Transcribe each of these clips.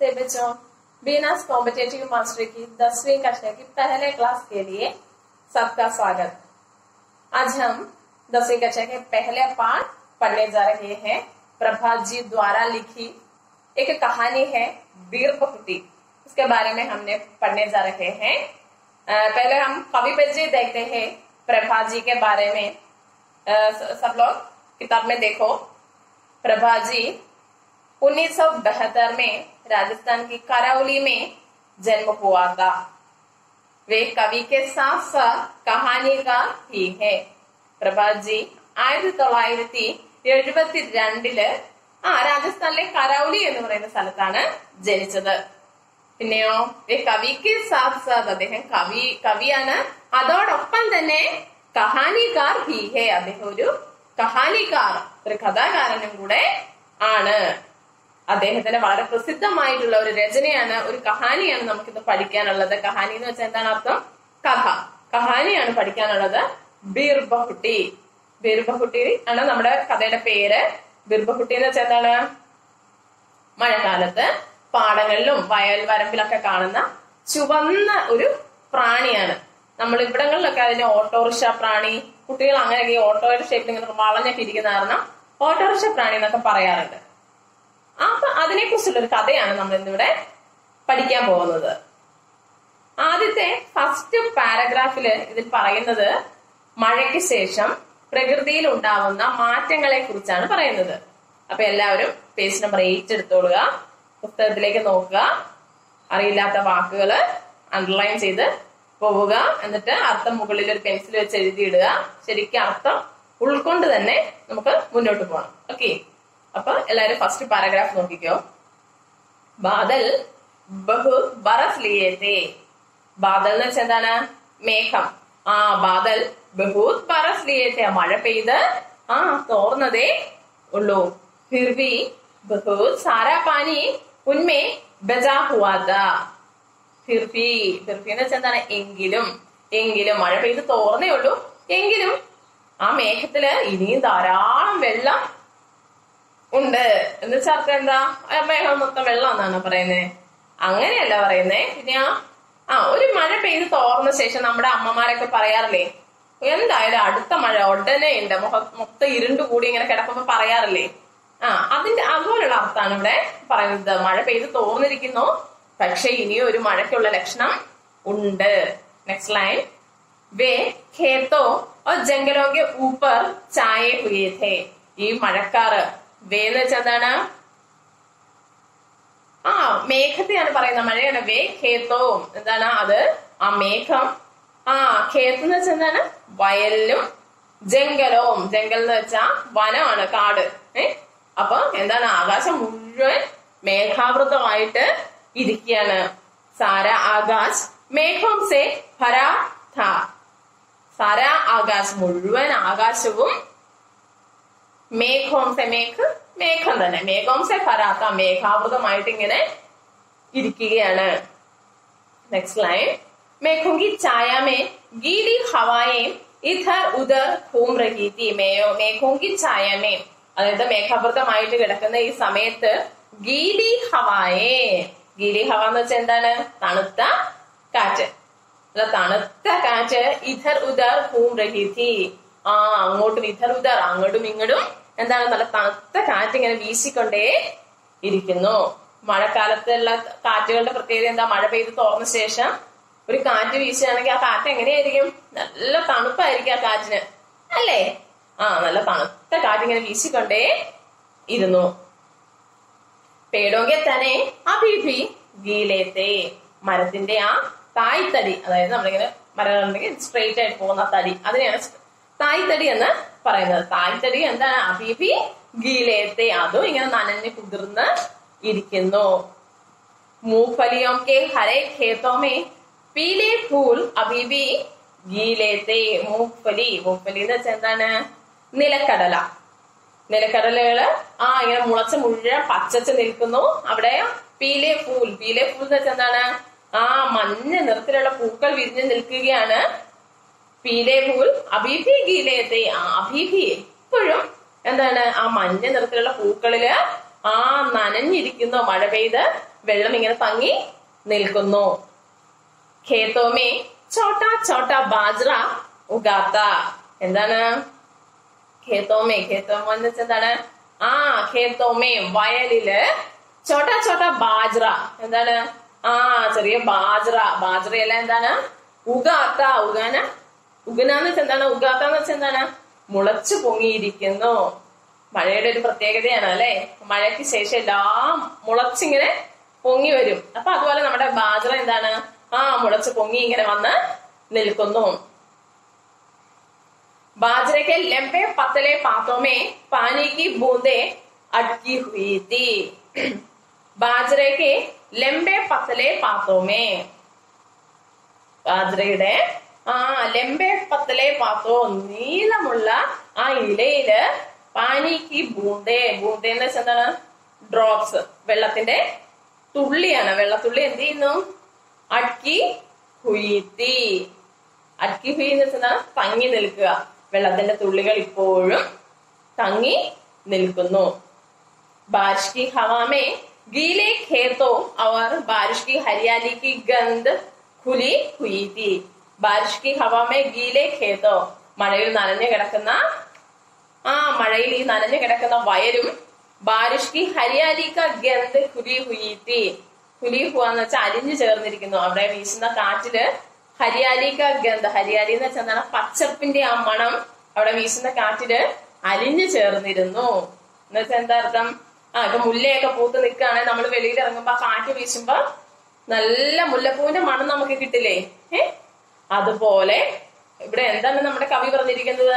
नमस्ते बच्चों बीनास competitive master की दसवीं कक्षा की पहले क्लास के लिए सबका स्वागत आज हम दसवीं कक्षा के पहले पाठ पढ़ने जा रहे हैं प्रभात जी द्वारा लिखी एक कहानी है वीर बहुटी उसके बारे में हमने पढ़ने जा रहे हैं अ, पहले हम कवि परिचय देखते हैं प्रभा जी के बारे में अ, स- सब लोग किताब में देखो प्रभा जी 1972 में राजस्थान की करौली में जन्म हुआ था वे कवि के साथ साथ कहानीकार भी है പ്രഭാജി ആയിരത്തി തൊള്ളായിരത്തി എഴുപത്തി രണ്ടില് ആ രാജസ്ഥാനിലെ കരൗലി എന്ന് പറയുന്ന സ്ഥലത്താണ് ജനിച്ചത് പിന്നെയോ ഈ കവിക്ക് സാത്ത് സാത്ത് അദ്ദേഹം കവി കവിയാണ് അതോടൊപ്പം തന്നെ കഹാനിക്കാർ ഭി ഹേ അദ്ദേഹം ഒരു കഹാനിക്കാർ ഒരു കഥാകാരനും കൂടെ ആണ് അദ്ദേഹത്തിന്റെ വളരെ പ്രസിദ്ധമായിട്ടുള്ള ഒരു രചനയാണ് ഒരു കഹാനിയാണ് നമുക്കിത് പഠിക്കാനുള്ളത് കഹാനി എന്ന് വെച്ചാൽ എന്താണ് അർത്ഥം കഥ കഹാനിയാണ് പഠിക്കാനുള്ളത് ബീർബഹുട്ടി ബീർബഹുട്ടി ആണ് നമ്മുടെ കഥയുടെ പേര് ബീർബഹുട്ടി എന്ന് വെച്ചാൽ എന്താണ് മഴക്കാലത്ത് പാടങ്ങളിലും വയൽ വരമ്പിലൊക്കെ കാണുന്ന ചുവന്ന ഒരു പ്രാണിയാണ് നമ്മൾ ഇവിടങ്ങളിലൊക്കെ അതിനെ ഓട്ടോറിക്ഷ പ്രാണി കുട്ടികൾ അങ്ങനെയൊക്കെ ഈ ഓട്ടോയുടെ ഷേപ്പിൽ ഇങ്ങനെ വളഞ്ഞൊക്കെ ഇരിക്കുന്ന കാരണം ഓട്ടോറിക്ഷ പ്രാണി എന്നൊക്കെ പറയാറുണ്ട് അപ്പൊ അതിനെ കുറിച്ചുള്ള ഒരു കഥയാണ് നമ്മൾ ഇന്നിവിടെ പഠിക്കാൻ പോകുന്നത് ആദ്യത്തെ ഫസ്റ്റ് പാരഗ്രാഫില് ഇതിൽ പറയുന്നത് മഴയ്ക്ക് ശേഷം പ്രകൃതിയിൽ ഉണ്ടാവുന്ന മാറ്റങ്ങളെ കുറിച്ചാണ് പറയുന്നത് അപ്പൊ എല്ലാവരും പേജ് നമ്പർ എയ്റ്റ് എടുത്തോളുക പുസ്തകത്തിലേക്ക് നോക്കുക അറിയില്ലാത്ത വാക്കുകൾ അണ്ടർലൈൻ ചെയ്ത് പോവുക എന്നിട്ട് അർത്ഥം മുകളിൽ ഒരു പെൻസിൽ വെച്ച് എഴുതിയിടുക ശരിക്കും അർത്ഥം ഉൾക്കൊണ്ട് തന്നെ നമുക്ക് മുന്നോട്ട് പോകണം ഓക്കെ അപ്പൊ എല്ലാവരും ഫസ്റ്റ് പാരഗ്രാഫ് നോക്കിക്കോ ബാദൽ ബഹു ബറസ് ലിയേത്തെ ബാദൽ എന്ന് വെച്ചാൽ എന്താണ് മേഘം ആ ബാദൽ ബഹുത് ബറസ് ലിയേത്തെ മഴ പെയ്ത് ആ തോർന്നതേ ഉള്ളൂ ഫിർവി ബഹുത് സാരാ പാനി ഉന്മേ ബജാ ഹുവാ ഫിർഫി ഫിർഫി എന്ന് വെച്ചാൽ എന്താണ് എങ്കിലും എങ്കിലും മഴ പെയ്ത് തോർന്നേ ഉള്ളൂ എങ്കിലും ആ മേഘത്തില് ഇനിയും ധാരാളം വെള്ളം ഉണ്ട് എന്ന് വെച്ചാൽ അർത്ഥം എന്താ ആ മേഘം മൊത്തം വെള്ളം എന്നാണ് പറയുന്നത് അങ്ങനെയല്ല പറയുന്നേ പിന്നെ ആ ആ ഒരു മഴ പെയ്ത് തോർന്ന ശേഷം നമ്മുടെ അമ്മമാരൊക്കെ പറയാറില്ലേ എന്തായാലും അടുത്ത മഴ ഉടനെ ഉണ്ട് മുഖ- മൊത്തം ഇരുണ്ട് കൂടി ഇങ്ങനെ കിടക്കുമ്പോ പറയാറില്ലേ ആ അതിന്റെ അതുപോലുള്ള അർത്ഥമാണ് ഇവിടെ പറയുന്നത് മഴ പെയ്ത് തോർന്നിരിക്കുന്നു പക്ഷെ ഇനിയും ഒരു മഴയ്ക്കുള്ള ലക്ഷണം ഉണ്ട് നെക്സ്റ്റ് ലൈൻ वे खेतों और जंगलों के ऊपर छाए हुए थे ഈ മഴക്കാറ് വേ എന്ന് വെച്ചാൽ എന്താണ് ആ മേഘത്തെയാണ് പറയുന്നത് മഴയാണ് വേ ഖേത്തവും എന്താണ് അത് ആ മേഘം ആ ഖേത്ത് എന്ന് വെച്ചാൽ എന്താണ് വയലിലും ജംഗലവും ജംഗൽ എന്ന് വെച്ചാ വനമാണ് കാട് ഏ അപ്പൊ എന്താണ് ആകാശം മുഴുവൻ മേഘാവൃതമായിട്ട് ഇരിക്കുകയാണ് സാര ആകാശ് മേഘം സെ ഭരാ ഥ സാര ആകാശ് മുഴുവൻ ആകാശവും മേഘോം സെ മേഘ മേഘം തന്നെ മേഘോം സെ ഭരാത്ത മേഘാവൃതമായിട്ട് ഇങ്ങനെ ഇരിക്കുകയാണ് നെക്സ്റ്റ് ലൈൻ മേഘോं की छाया में गीली हवाएं इधर उधर घूम रही थी മേയോ മേഘോं की छाया में അതായത് മേഘാവൃതമായിട്ട് കിടക്കുന്ന ഈ സമയത്ത് ഗീലി ഹവായേ ഗീലി ഹവ എന്ന് വെച്ചാൽ എന്താണ് തണുത്ത കാറ്റ് അല്ല തണുത്ത കാറ്റ് ഇധർ ഉദർ ഹൂം രഹിതി ആ അങ്ങോട്ടും ഇധർ ഉദർ അങ്ങോട്ടും ഇങ്ങോട്ടും എന്താണ് നല്ല തണുത്ത കാറ്റ് ഇങ്ങനെ വീശിക്കൊണ്ടേ ഇരിക്കുന്നു മഴക്കാലത്തുള്ള കാറ്റുകളുടെ പ്രത്യേകത എന്താ മഴ പെയ്ത് തോർന്ന ശേഷം ഒരു കാറ്റ് വീശുകയാണെങ്കിൽ ആ കാറ്റ് എങ്ങനെയായിരിക്കും നല്ല തണുപ്പായിരിക്കും ആ കാറ്റിന് അല്ലേ ആ നല്ല തണുത്ത കാറ്റ് ഇങ്ങനെ വീശിക്കൊണ്ടേ ഇരുന്നു പേടോക്കെ തന്നെ അഭിഭി ഗീലേത്തെ മരത്തിന്റെ ആ തായ്തടി അതായത് നമ്മളിങ്ങനെ മരങ്ങളുണ്ടെങ്കിൽ സ്ട്രെയിറ്റ് ആയിട്ട് പോകുന്ന ആ തടി അതിനെയാണ് സ് തായ്തടി എന്ന് പറയുന്നത് തായ്തടി എന്താണ് അഭിഭി ഗീലേത്തെ അതും ഇങ്ങനെ നനഞ്ഞ് കുതിർന്ന് ഇരിക്കുന്നു मूंगफलियों के हरे खेतों में पीले फूल अभी भी गीले थे മൂങ്ഫലി മൂങ്ഫലി എന്ന് വെച്ചാൽ എന്താണ് നിലക്കടല നിലക്കടലകള് ആ ഇങ്ങനെ മുളച്ച് മുഴുവൻ പച്ചച്ച് നിൽക്കുന്നു അവിടെ പീലെ ഫൂൽ പീലെ ഫൂൽ എന്ന് വെച്ചാൽ എന്താണ് ആ മഞ്ഞ നിറത്തിലുള്ള പൂക്കൾ വിരിഞ്ഞു നിൽക്കുകയാണ് പീലെ ഫൂൽ അബീഫി ഗീലേത്തെ ആ അബീഫി ഇപ്പോഴും എന്താണ് ആ മഞ്ഞ നിറത്തിലുള്ള പൂക്കളില് ആ നനഞ്ഞിരിക്കുന്നു മഴ പെയ്ത് വെള്ളം ഇങ്ങനെ തങ്ങി നിൽക്കുന്നു ഖേത്തോമേ ചോട്ട ചോട്ട ബാജ്ര ഉഗാത്ത എന്താണ് ഖേത്തോമേ ഖേത്തോമ എന്ന് വെച്ചാൽ എന്താണ് ആ ഖേത്തോമേ വയലില് ചോട്ട ചോട്ട ബാജ്ര എന്താണ് ആ ചെറിയ ബാജ്ര ബാജ്രയെല്ലാം എന്താണ് ഉഗാത്ത ഉഗാന ഉഗനാന്ന് വെച്ചാൽ എന്താണ് ഉഗാത്ത എന്ന് വെച്ചാൽ എന്താണ് മുളച്ചു പൊങ്ങിയിരിക്കുന്നു മഴയുടെ ഒരു പ്രത്യേകതയാണ് അല്ലെ മഴയ്ക്ക് ശേഷം എല്ലാം മുളച്ചിങ്ങനെ പൊങ്ങി വരും അപ്പൊ അതുപോലെ നമ്മുടെ ബാജ്ര എന്താണ് ആ മുളച്ച് പൊങ്ങി ഇങ്ങനെ വന്ന് നിൽക്കുന്നു बाजरे के लंबे पतले पातों में पानी की बूंदे अटकी हुई थी बाजरे के लंबे पतले पातों में ബാജ്രയുടെ ആ ലെമ്പെ പത്തലെ പാത്തോ നീളമുള്ള ആ ഇലയില് പാനിക്ക് ബൂന്തേ ബൂന്തേ എന്ന് വെച്ചാൽ എന്താണ് ഡ്രോപ്സ് വെള്ളത്തിന്റെ തുള്ളിയാണ് വെള്ളത്തുള്ളി എന്ത് ചെയ്യുന്നു അട്ക്കി ഹുയിത്തി അട്ക്കി ഹുയി എന്ന് വെച്ചാൽ തങ്ങി നിൽക്കുക വെള്ളത്തിന്റെ തുള്ളികൾ ഇപ്പോഴും തങ്ങി നിൽക്കുന്നു बारिश की हवा में गीले खेतों और बारिश की हरियाली की गंध खुली हुई थी बारिश की हवा में गीले खेतों മഴയിൽ നനഞ്ഞു കിടക്കുന്ന ആ മഴയിൽ ഈ നനഞ്ഞു കിടക്കുന്ന വയലും ബാരിഷ് കി ഹരിയാലി ക ഗന്ധ് ഹുലി ഹുയി തി ഹുലി ഹുവ എന്ന് വെച്ചാൽ അലിഞ്ഞു ചേർന്നിരിക്കുന്നു അവിടെ വീശുന്ന കാറ്റില് ഹരിയാലി ക ഗന്ധ് ഹരിയാലി എന്ന് വെച്ചാൽ എന്താണ് പച്ചപ്പിന്റെ ആ മണം അവിടെ വീശുന്ന കാറ്റില് അലിഞ്ഞു ചേർന്നിരുന്നു എന്ന് വെച്ചാൽ എന്താ അർത്ഥം ആ ഇപ്പൊ മുല്ലയൊക്കെ പൂത്ത് നിൽക്കുകയാണെങ്കിൽ നമ്മൾ വെളിയിൽ ഇറങ്ങുമ്പോ ആ കാറ്റ് വീശുമ്പോ നല്ല മുല്ലപ്പൂവിന്റെ മണം നമുക്ക് കിട്ടില്ലേ ഏ അതുപോലെ ഇവിടെ എന്താണ് നമ്മുടെ കവി പറഞ്ഞിരിക്കുന്നത്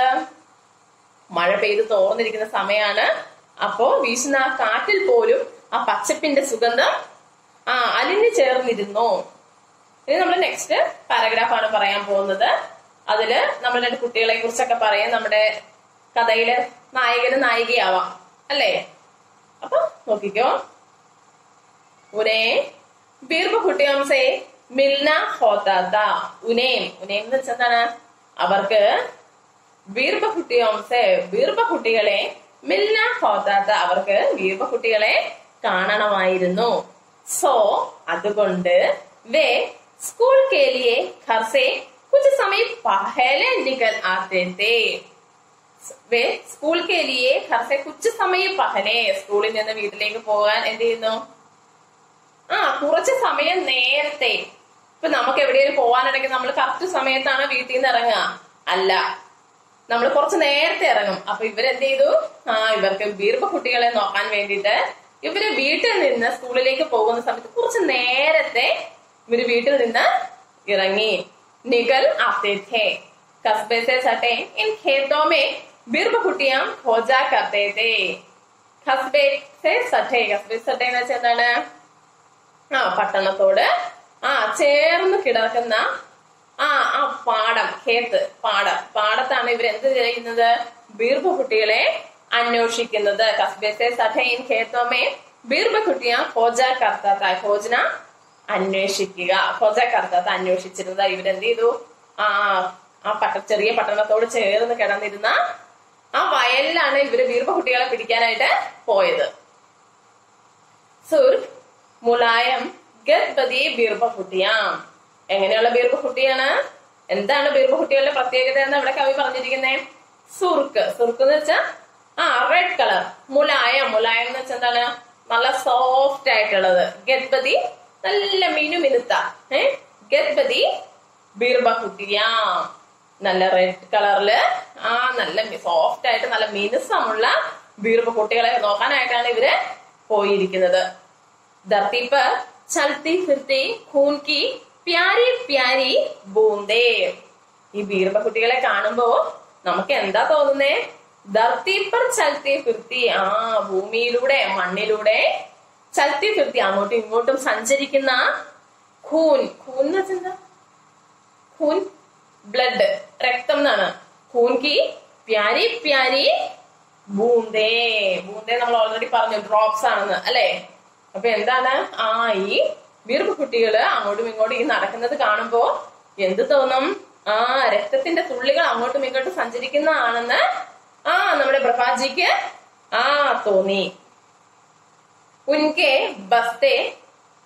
മഴ പെയ്ത് തോർന്നിരിക്കുന്ന സമയമാണ് അപ്പോ വീശുന്ന ആ കാറ്റിൽ പോലും ആ പച്ചപ്പിന്റെ സുഗന്ധം ആ അലിഞ്ഞു ചേർന്നിരുന്നു ഇനി നമ്മൾ നെക്സ്റ്റ് പാരഗ്രാഫാണ് പറയാൻ പോകുന്നത് അതില് നമ്മൾ രണ്ട് കുട്ടികളെ കുറിച്ചൊക്കെ പറയാം നമ്മുടെ കഥയില് നായകന് നായികയാവാം അല്ലേ അപ്പൊ നോക്കിക്കോ ഉനേ ബീർബുട്ടിയം സേ മിൽന ഹോത്താത്ത ഉനേം ഉനേം എന്ന് വെച്ചാൽ എന്താണ് അവർക്ക് ബീർബകുട്ടിയം സേ ബീർബകുട്ടികളെ മിൽന ഹോത്താത്ത അവർക്ക് ബീർബകുട്ടികളെ കാണണമായിരുന്നു സോ അതുകൊണ്ട് വേ സ്കൂൾ കേലിയെ ഘർ സേ കുछ समय पहले निकल आते थे वे സ്കൂൾ के लिए घर से कुछ समय पहले സ്കൂളിൽ നിന്ന് വീട്ടിലേക്ക് പോകാൻ എന്ത് ചെയ്യുന്നു ആ കുറച്ച് സമയം നേരത്തെ ഇപ്പൊ നമുക്ക് എവിടെയെങ്കിലും പോകാനുണ്ടെങ്കിൽ നമ്മൾ കറക്റ്റ് സമയത്താണ് വീട്ടിൽ നിന്ന് ഇറങ്ങുക അല്ല നമ്മൾ കുറച്ച് നേരത്തെ ഇറങ്ങും അപ്പൊ ഇവരെന്ത് ചെയ്തു ആ ഇവർക്ക് ബീർബ കുട്ടികളെ നോക്കാൻ വേണ്ടിയിട്ട് ഇവര് വീട്ടിൽ നിന്ന് സ്കൂളിലേക്ക് പോകുന്ന സമയത്ത് കുറച്ച് നേരത്തെ ഇവര് വീട്ടിൽ നിന്ന് ഇറങ്ങി निकल आते थे कस्बे से सटे इन खेतों में बिर्ब कुटियां खोजा करते थे കസ്ബെ സട്ടെ കസ്ബെ സട്ടെ എന്ന് വെച്ചാൽ എന്താണ് ആ പട്ടണത്തോട് ആ ചേർന്ന് കിടക്കുന്ന ആ ആ പാടം ഖേത്ത് പാടം പാടത്താണ് ഇവർ എന്ത് ചെയ്യുന്നത് ബീർബ കുട്ടികളെ അന്വേഷിക്കുന്നത് കസ്ബെ സഠൈൻ ഖേത്തോമേ ബീർബ കുട്ടിയാ ഖോജ കർത്താത്ത ഖോജന അന്വേഷിക്കുക ഖോജ കർത്താത്ത അന്വേഷിച്ചിരുന്നത് ഇവരെന്ത് ചെയ്തു ആ ആ പട്ട ചെറിയ പട്ടണത്തോട് ചേർന്ന് കിടന്നിരുന്ന ആ വയലിലാണ് ഇവര് ബീർബ കുട്ടികളെ പിടിക്കാനായിട്ട് പോയത് സുർ മുലായം ഗദ്ബതി ബീർബകുട്ടിയാം എങ്ങനെയുള്ള ബീർബകുട്ടിയാണ് എന്താണ് ബീർബകുട്ടികളുടെ പ്രത്യേകത എന്ന് ഇവിടെ കവി പറഞ്ഞിരിക്കുന്നേ സുർക്ക് സുർക്ക് എന്ന് വെച്ചാൽ ആ റെഡ് കളർ മുലായം മുലായം എന്ന് വെച്ചാൽ എന്താണ് നല്ല സോഫ്റ്റ് ആയിട്ടുള്ളത് ഗദ്ബതി നല്ല മിനുമിനുത്ത ഏ ഗദ്ബതി ബീർബകുട്ടിയാം നല്ല റെഡ് കളറില് ആ നല്ല സോഫ്റ്റ് ആയിട്ട് നല്ല മിനുസമുള്ള ബീർബ കുട്ടികളെ നോക്കാനായിട്ടാണ് ഇവര് പോയിരിക്കുന്നത് धरती पर चलती फिरती खून की प्यारी प्यारी ബൂന്തേ ഈ ബീർബ കുട്ടികളെ കാണുമ്പോ നമുക്ക് എന്താ തോന്നുന്നേ ധർത്തി പർ ചലത്തി ഫിർത്തി ആ ഭൂമിയിലൂടെ മണ്ണിലൂടെ ചലത്തി ഫിർത്തി അങ്ങോട്ടും ഇങ്ങോട്ടും സഞ്ചരിക്കുന്ന ഖൂൻ ഖൂൻ എന്ന് വെച്ചാൽ എന്താ ഖൂൻ ബ്ലഡ് രക്തം എന്നാണ് ഖൂൻ കി പ്യാരി പ്യാരി ബൂന്തേ ബൂന്തേ നമ്മൾ ഓൾറെഡി പറഞ്ഞു ഡ്രോപ്സ് ആണെന്ന് അല്ലെ അപ്പൊ എന്താണ് ആ ഈ ബീർബ് കുട്ടികള് അങ്ങോട്ടും ഇങ്ങോട്ടും ഈ നടക്കുന്നത് കാണുമ്പോ എന്ത് തോന്നും ആ രക്തത്തിന്റെ തുള്ളികൾ അങ്ങോട്ടും ഇങ്ങോട്ടും സഞ്ചരിക്കുന്നതാണെന്ന് ആ നമ്മുടെ പ്രഭാജിക്ക് ആ തോന്നി ഉൻകെ ബസ്തെ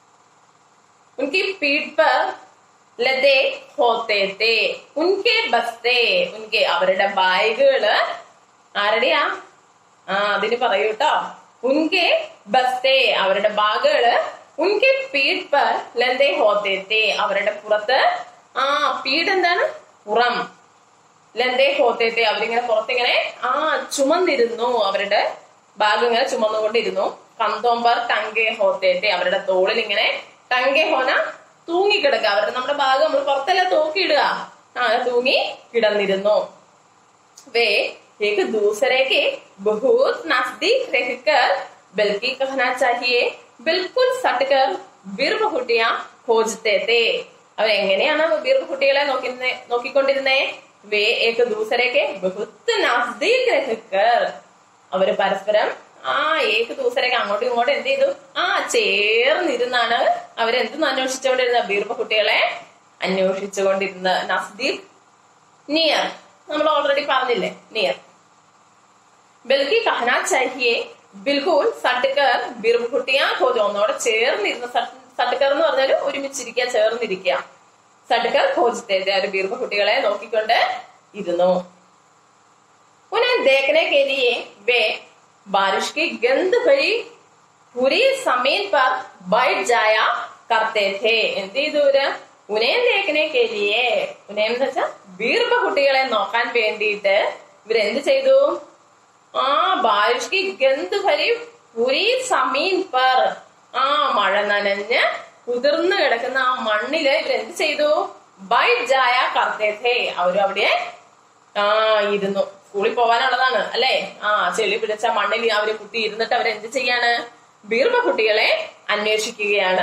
पीठ पर ലതേ ഹോത്തേ തേ ഉൻകെ ബസ്തേ ഉൻകെ അവരുടെ ബാഗുകള് ആരുടെയാ ആ അതിന് പറയൂ കേട്ടോ ഉൻകെ ബസ്തേ അവരുടെ ബാഗുകള് ഉൻകെ പീഡ് പർ ലന്തേ ഹോത്തേ തേ അവരുടെ പുറത്ത് ആ പീഡ് എന്താണ് പുറം ലന്തേ ഹോത്തേ തേ അവരിങ്ങനെ പുറത്തിങ്ങനെ ആ ചുമന്നിരുന്നു അവരുടെ ബാഗ് ഇങ്ങനെ ചുമന്നുകൊണ്ടിരുന്നു കന്തോമ്പർ ടങ്കെ ഹോത്തേ തേ അവരുടെ തോളിൽ ഇങ്ങനെ ടങ്കെ ഹോന തൂങ്ങിക്കിടക്കുക അവരുടെ നമ്മുടെ ബാഗ് നമ്മൾ പുറത്തല്ല തൂക്കിയിടുക ആ തൂങ്ങി കിടന്നിരുന്നു वे एक दूसरे के बहुत नजदीक रहकर बल्कि कहना चाहिए बिल्कुल सटकर ബീർബഹുട്ടിയ खोजते थे അവരെങ്ങനെയാണ് ബീർബഹുട്ടികളെ നോക്കി നോക്കിക്കൊണ്ടിരുന്നേ വേ ഏക ദൂസരേക്ക് ബഹുത്ത് നസ്ദീക് രഹക്കർ അവര് പരസ്പരം ആ ഏക ദൂസരേക്ക് അങ്ങോട്ടും ഇങ്ങോട്ടും എന്ത് ചെയ്തു ആ ചേർന്നിരുന്നാണ് അവരെന്തെന്ന് അന്വേഷിച്ചുകൊണ്ടിരുന്ന ബീർബഹുട്ടികളെ അന്വേഷിച്ചുകൊണ്ടിരുന്ന നസ്ദീഖ് നിയർ നമ്മൾ ഓൾറെഡി പറഞ്ഞില്ലേ നിയർ ബൽക്കി കഹന ചാഹിയെ ബിൽകുൽ സട്ടുക്കർ ബിർബുട്ടിയാ ഖോജോ ഒന്നോടെ ചേർന്നിരുന്ന സട്ടുക്കർ എന്ന് പറഞ്ഞാൽ ഒരുമിച്ചിരിക്കുക ചേർന്നിരിക്കുക സട്ടുക്കർ ഖോജത്തെ ഒരു ബീർബുട്ടികളെ നോക്കിക്കൊണ്ട് ഇരുന്നു उन्हें देखने के लिए वे बारिश की गंध भरी पूरी जमीन पर बैठ जाया करते थे എന്ത് ചെയ്തു ഇവര് ഉനയം ദേഖനെ കെലിയെ ഉനയം എന്ന് വെച്ചാൽ ബീർബ കുട്ടികളെ നോക്കാൻ വേണ്ടിയിട്ട് ഇവരെന്ത് ചെയ്തു ആ ബാരിഷ് കി ഗന്ധ് ഭരി പുരി സമീൻ പർ ആ മഴ നനഞ്ഞ് കുതിർന്നു കിടക്കുന്ന ആ മണ്ണില് ഇവരെന്ത് ചെയ്തു ബൈറ്റ് ജായ കർത്തേഥേ അവരും അവിടെ ആ ഇരുന്നു സ്കൂളിൽ പോകാനുള്ളതാണ് അല്ലെ ആ ചെളി പിടിച്ച മണ്ണിൽ അവര് കുത്തി ഇരുന്നിട്ട് അവരെന്ത് ചെയ്യാണ് ബീർബ കുട്ടികളെ അന്വേഷിക്കുകയാണ്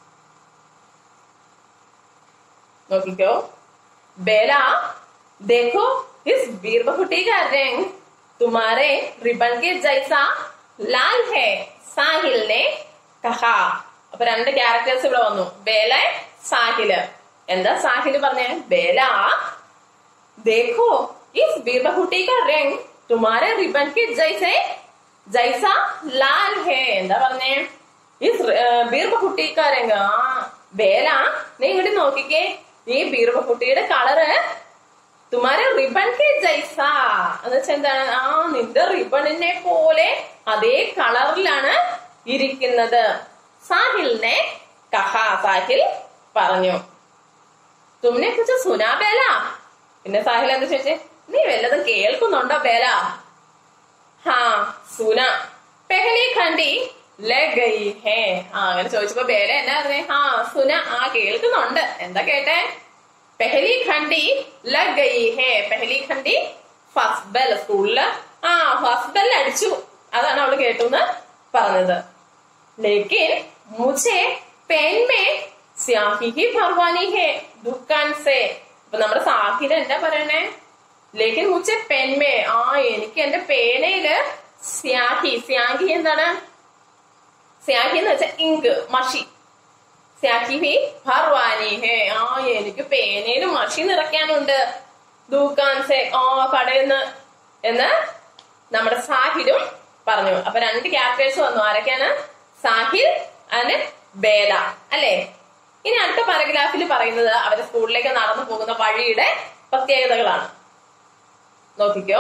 നോക്കിക്കോ ബേല देखो इस बीरबहुटी का रंग तुम्हारे रिबन के जैसा लाल है സാഹിൽ ने കഹാ അപ്പൊ രണ്ട് ക്യാരക്ടേഴ്സ് ഇവിടെ വന്നു ബേല സാഹില് എന്താ സാഹില് പറഞ്ഞേ ബേല देखो इस बीरबहुटी का रंग तुम्हारे रिबन के जैसे जैसा लाल है എന്താ പറഞ്ഞേ ഇസ് ബീർബഹുട്ടി का रंग ആ ബേല നീ ഇങ്ങോട്ട് നോക്കിക്കേ ഈ ബീർബഹുട്ടിയുടെ കളറ് തുമാരെ റിബൺ കെ ജൈസ എന്ന് വെച്ചാൽ എന്താണ് ആ നിന്റെ റിബണിനെ പോലെ അതേ കളറിലാണ് ഇരിക്കുന്നത് സാഹിലിനെ കഹ സാഹിൽ പറഞ്ഞു തുമ്നെ കുറിച്ച് സുനാ ബേല പിന്നെ സാഹിൽ എന്താ ചോദിച്ചേ നീ വല്ലതും കേൾക്കുന്നുണ്ടോ ബേല ഹാ സുന പെഹലി ഖണ്ഡി ലഗയി ഹേ ആ അങ്ങനെ ചോദിച്ചപ്പോ ബേല എന്നാ പറഞ്ഞേ ഹാ സുന ആ കേൾക്കുന്നുണ്ട് എന്താ കേട്ടെ പെഹലി ഖണ്ഡി ലഗയി ഹേ പെഹലി ഖണ്ഡി ഫസ്റ്റ് ബെൽ സ്കൂളില് ആ ഫസ്റ്റ് ബെൽ അടിച്ചു അതാണ് അവള് കേട്ടുന്ന് പറഞ്ഞത് लेकिन मुझे पेन में स्याही ही भरवानी है दुकान से അപ്പൊ നമ്മുടെ സാഹിര് എന്താ പറയണേ ലേക്കിൻ മുച്ചെ പെൻമേ ആ എനിക്ക് എന്റെ പേനയില് സ്യാഹി സ്യാഹി എന്താണ് സ്യാഹി എന്ന് വെച്ചാൽ ഇങ്ക് മഷി സ്യാഹി ഹി ഭർവാനി ഹേ ആ എനിക്ക് പേനയില് മഷി നിറയ്ക്കാനുണ്ട് ദൂക്കാൻ സെ ആ കടയെന്ന് എന്ന് നമ്മുടെ സാഹിലും പറഞ്ഞു അപ്പൊ രണ്ട് ക്യാരക്ടേഴ്സ് വന്നു ആരൊക്കെയാണ് സാഹിൽ ആൻഡ് ബേല അല്ലെ ഇനി അടുത്ത പാരഗ്രാഫിൽ പറയുന്നത് അവരെ സ്കൂളിലേക്ക് നടന്നു പോകുന്ന വഴിയുടെ പ്രത്യേകതകളാണ് നോക്കിക്കോ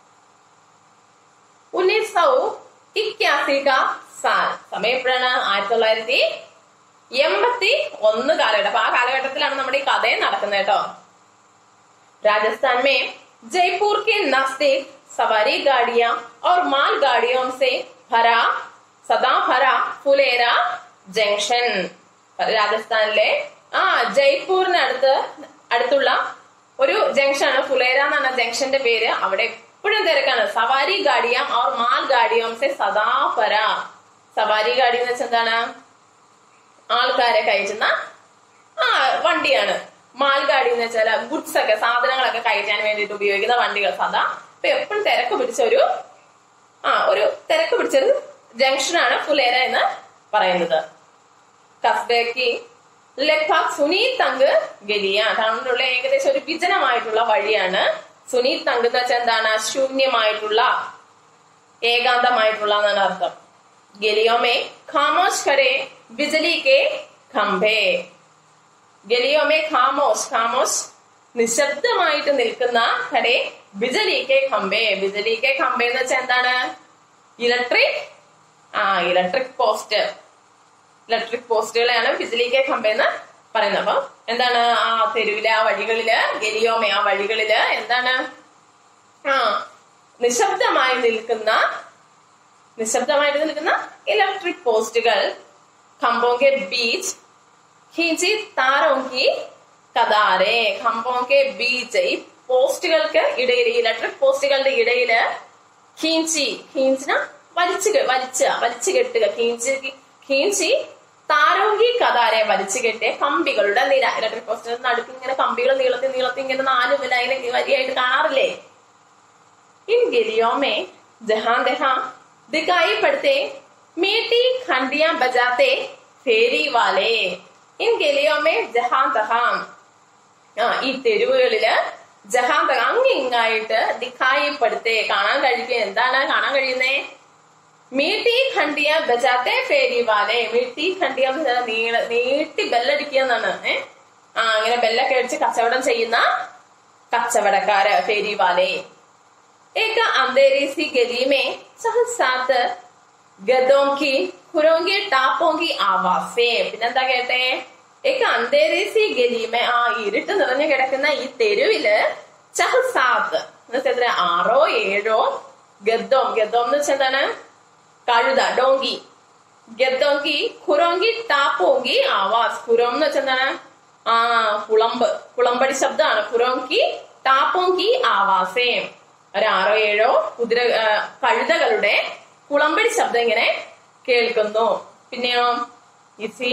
ഉന്നീസ് സൗ ഇക്യാസി കാ സാൽ സമയം എപ്പോഴാണ് ആയിരത്തി തൊള്ളായിരത്തി എൺപത്തി ഒന്ന് കാലഘട്ടം അപ്പൊ ആ കാലഘട്ടത്തിലാണ് നമ്മുടെ ഈ കഥയും നടക്കുന്നത് കേട്ടോ राजस्थान में जयपुर के नजदीक सवारी गाड़ियां और माल गाड़ियों से भरा सदा भरा फुलेरा ജംഗ്ഷൻ രാജസ്ഥാനിലെ ആ ജയ്പൂരിനടുത്ത് അടുത്തുള്ള ഒരു ജംഗ്ഷനാണ് ഫുലേര എന്നാണ് ജംഗ്ഷന്റെ പേര് അവിടെ എപ്പോഴും തിരക്കാണ് സവാരി ഗാഡിയം ഓർ മാൽ ഗാഡിയോം സെ സദാ പര സവാരി ഗാഡി എന്ന് വെച്ചാൽ എന്താണ് ആൾക്കാരെ കയറ്റുന്ന ആ വണ്ടിയാണ് മാൽഗാഡി എന്ന് വെച്ചാൽ ഗുഡ്സ് ഒക്കെ സാധനങ്ങളൊക്കെ കയറ്റാൻ വേണ്ടിയിട്ട് ഉപയോഗിക്കുന്ന വണ്ടികൾ സദാ ഇപ്പൊ എപ്പോഴും തിരക്ക് പിടിച്ച ഒരു ആ ഒരു തിരക്ക് പിടിച്ചൊരു ജംഗ്ഷനാണ് ഫുലേര എന്ന് പറയുന്നത് കസ്ബേക്ക് ലഗ്ഭാഗ് സുനീ തങ്ക് ഗലിയ ടൗണിലുള്ള ഏകദേശം ഒരു വിജനമായിട്ടുള്ള വഴിയാണ് സുനീ തങ്ക് എന്ന് വെച്ചാൽ എന്താണ് ശൂന്യമായിട്ടുള്ള ഏകാന്തമായിട്ടുള്ള എന്നാണ് അർത്ഥം ഗലിയോമേ ഖാമോഷ് ഖരെ ബിജലി കെ ഖംഭേ ഗലിയോമേ ഖാമോസ് ഖാമോസ് നിശബ്ദമായിട്ട് നിൽക്കുന്ന കടെ ബിജലിക്കെ ഖമ്പേ ബിജലിക്കെ ഖമ്പേ എന്ന് വെച്ചാൽ എന്താണ് ഇലക്ട്രിക് ആ ഇലക്ട്രിക് പോസ്റ്റ് ഇലക്ട്രിക് പോസ്റ്റുകളെയാണ് ബിജലിക്കെ ഖമ്പേ എന്ന് പറയുന്നത് അപ്പൊ എന്താണ് ആ തെരുവിലെ ആ വഴികളില് ഗലിയോമേ ആ വഴികളില് എന്താണ് ആ നിശബ്ദമായി നിൽക്കുന്ന നിശബ്ദമായിട്ട് നിൽക്കുന്ന ഇലക്ട്രിക് പോസ്റ്റുകൾ ഖമ്പോങ്കെ ബീച്ച് ഖീഞ്ചി താരോങ്കി കതാരെ ഖമ്പോങ്കെ ബീച്ച് ഈ പോസ്റ്റുകൾക്ക് ഇടയിൽ ഇലക്ട്രിക് പോസ്റ്റുകളുടെ ഇടയില് ഖീഞ്ചി ഖീഞ്ചിന വലിച്ചു കെ- വലിച്ച വലിച്ചു കെട്ടുക ഖീഞ്ചി ഖീഞ്ചി താരോങ്കി കതാരെ വലിച്ചു കെട്ടിയ കമ്പികളുടെ നിര ഇലക്ട്രിക് പോസ്റ്റിന്റെ നടുക്ക് ഇങ്ങനെ കമ്പികൾ നീളത്തിൽ നീളത്തിൽ ഇങ്ങനെ നാല് ലൈൻ വരിയായിട്ട് കാണാറില്ലേ इन गिलियों में जहां तहां दिखाई पड़ते मीठी खंडियां बजाते फेरी वाले इन गिलियों में जहां तहां ആ ഈ തെരുവുകളില് ജഹാൻ തഹാ അങ്ങിങ്ങായിട്ട് ദിഖായിപ്പെടുത്തേ കാണാൻ കഴിക്കുക എന്താണ് കാണാൻ കഴിയുന്നേ മീട്ടി ഖണ്ഡിയ ബജാത്തെ ഫേരി വാലെ മീട്ടി ഖണ്ഡിയ എന്ന് വെച്ചാൽ നീള നീട്ടി ബെല്ലടിക്കുക എന്നാണ് ഏ ആ അങ്ങനെ ബെല്ലൊക്കെ അടിച്ച് കച്ചവടം ചെയ്യുന്ന കച്ചവടക്കാര് ഫേരി വാലെ एक अंधेरी सी गली में सहज साथ गदों की खुरों की टापों की आवाज से പിന്നെന്താ കേട്ടെ एक अंधेरी सी गली में ആ ഇരുട്ട് നിറഞ്ഞു കിടക്കുന്ന ഈ തെരുവില് ചഹസാത്ത് എന്ന് വെച്ചാൽ എത്ര ആറോ ഏഴോ ഗദ്ദോം ഗദ്ദോം എന്ന് വെച്ചാൽ എന്താണ് കഴുത ഡോങ്കി ഗദ്ദോങ്കി ഖുറോങ്കി ടാപ്പോങ്കി ആവാസ് ഖുറോം എന്ന് വെച്ചാൽ എന്താണ് ആ കുളമ്പ് കുളമ്പടി ശബ്ദമാണ് ഖുറോങ്കി ടാപ്പോങ്കി ആവാസേ ഒരു ആറോ ഏഴോ കുതിര ആ, കഴുതകളുടെ കുളമ്പടി ശബ്ദം ഇങ്ങനെ കേൾക്കുന്നു പിന്നെയോ ഇസി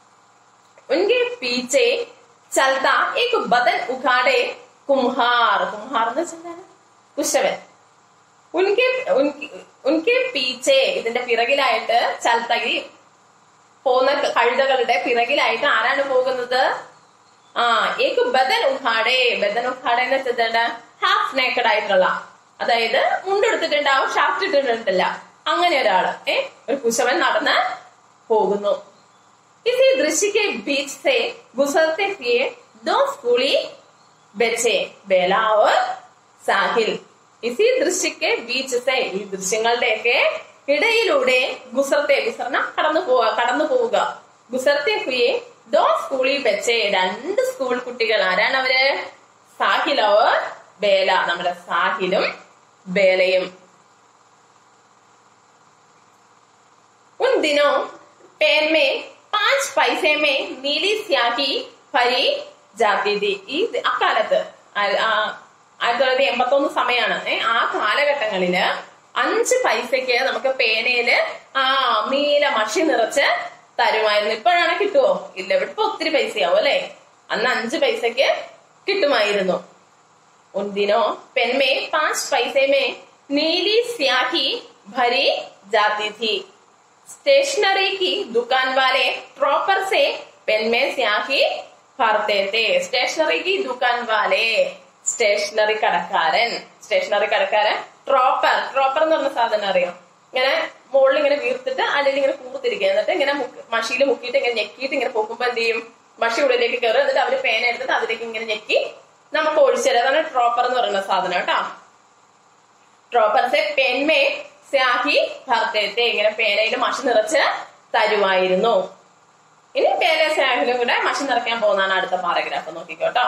ഉൻകെ പീച്ചെ ചൽത്ത ഏക് ബദൻ ഉഖാടെ കുംഹാർ കുംഹാർ എന്ന് വെച്ചാൽ എന്താണ്? കുശവൻ ഉൻകെ ഉൻകെ- ഉൻകെ പീച്ചെ ഇതിന്റെ പിറകിലായിട്ട് ചൽത്തകി പോകുന്ന കഴുതകളുടെ പിറകിലായിട്ട് ആരാണ് പോകുന്നത് ആ ഏക് ബദൻ ഉഖാടെ ബദൻ ഉഖാടെ എന്ന് വെച്ചിട്ടുണ്ട് ഹാഫ് നേക്കഡ് ആയിട്ടുള്ള അതായത് മുണ്ടെടുത്തിട്ടുണ്ടാവും ഷാഫ്റ്റ് ഇട്ടിട്ടില്ല അങ്ങനെ ഒരാള് ഏ ഒരു കുശവൻ നടന്ന് പോകുന്നു इसी दृश्य के बीच से गुजरते हुए दो स्कूली बच्चे बेला और സാഹിൽ ഇസി ദൃശ്യക്ക് ബീച്ച് സേ ഈ ദൃശ്യങ്ങളുടെയൊക്കെ ഇടയിലൂടെ ഗുസർത്തെ ഗുസർന കടന്നു പോവുക കടന്നു പോവുക ഗുസർത്തെ ഹുയെ ദോ സ്കൂളിൽ വെച്ച് രണ്ട് സ്കൂൾ കുട്ടികൾ ആരാണ് അവര് സാഹിൽ അവർ ബേല നമ്മുടെ സാഹിലും ബേലയും उन दिनों पेन में पांच पैसे में नीली स्याही भरी जाती थी ഈ അക്കാലത്ത് ആ- ആ ആയിരത്തി തൊള്ളായിരത്തി എൺപത്തി ഒന്ന് സമയമാണ് ഏ ആ കാലഘട്ടങ്ങളില് അഞ്ച് പൈസക്ക് നമുക്ക് പേനയില് ആ നീല മഷി നിറച്ച് തരുമായിരുന്നു ഇപ്പോഴാണ് കിട്ടുവോ ഇല്ല ഇപ്പൊ ഒത്തിരി പൈസയാവും അല്ലെ അന്ന് അഞ്ച് പൈസക്ക് കിട്ടുമായിരുന്നു उन दिनों पेन में पांच पैसे में नीली स्याही भरी जाती थी स्टेशनरी की दुकान वाले ट्रॉपर से पेन में स्याही भरते थे സ്റ്റേഷനറി की दुकान वाले സ്റ്റേഷനറി കടക്കാരൻ സ്റ്റേഷനറി കടക്കാരൻ ട്രോപ്പർ ട്രോപ്പർ എന്ന് പറഞ്ഞ സാധനം അറിയാം ഇങ്ങനെ മുകളിൽ ഇങ്ങനെ വീർത്തിട്ട് അടിയിൽ ഇങ്ങനെ കൂർത്തിരിക്കുക എന്നിട്ട് ഇങ്ങനെ മഷിയിൽ മുക്കിയിട്ട് ഇങ്ങനെ ഞെക്കിയിട്ട് ഇങ്ങനെ പൊക്കുമ്പോ എന്ത് ചെയ്യും മഷി ഉള്ളിലേക്ക് കയറും എന്നിട്ട് അവര് പേന എടുത്തിട്ട് അതിലേക്ക് ഇങ്ങനെ ഞെക്കി നമുക്ക് ഒഴിച്ചുതരാം അതാണ് ട്രോപ്പർ എന്ന് പറയുന്ന സാധനം കേട്ടോ ട്രോപ്പർ സെ പെൻമേ സ്യാഹി ഭർത്തേത്തെ ഇങ്ങനെ പേനയിൽ മഷി നിറച്ച് തരുമായിരുന്നു ഇനി പേന സ്യാഹിലും കൂടെ മഷി നിറയ്ക്കാൻ പോകുന്നതാണ് അടുത്ത പാരഗ്രാഫ് നോക്കിക്കോട്ടോ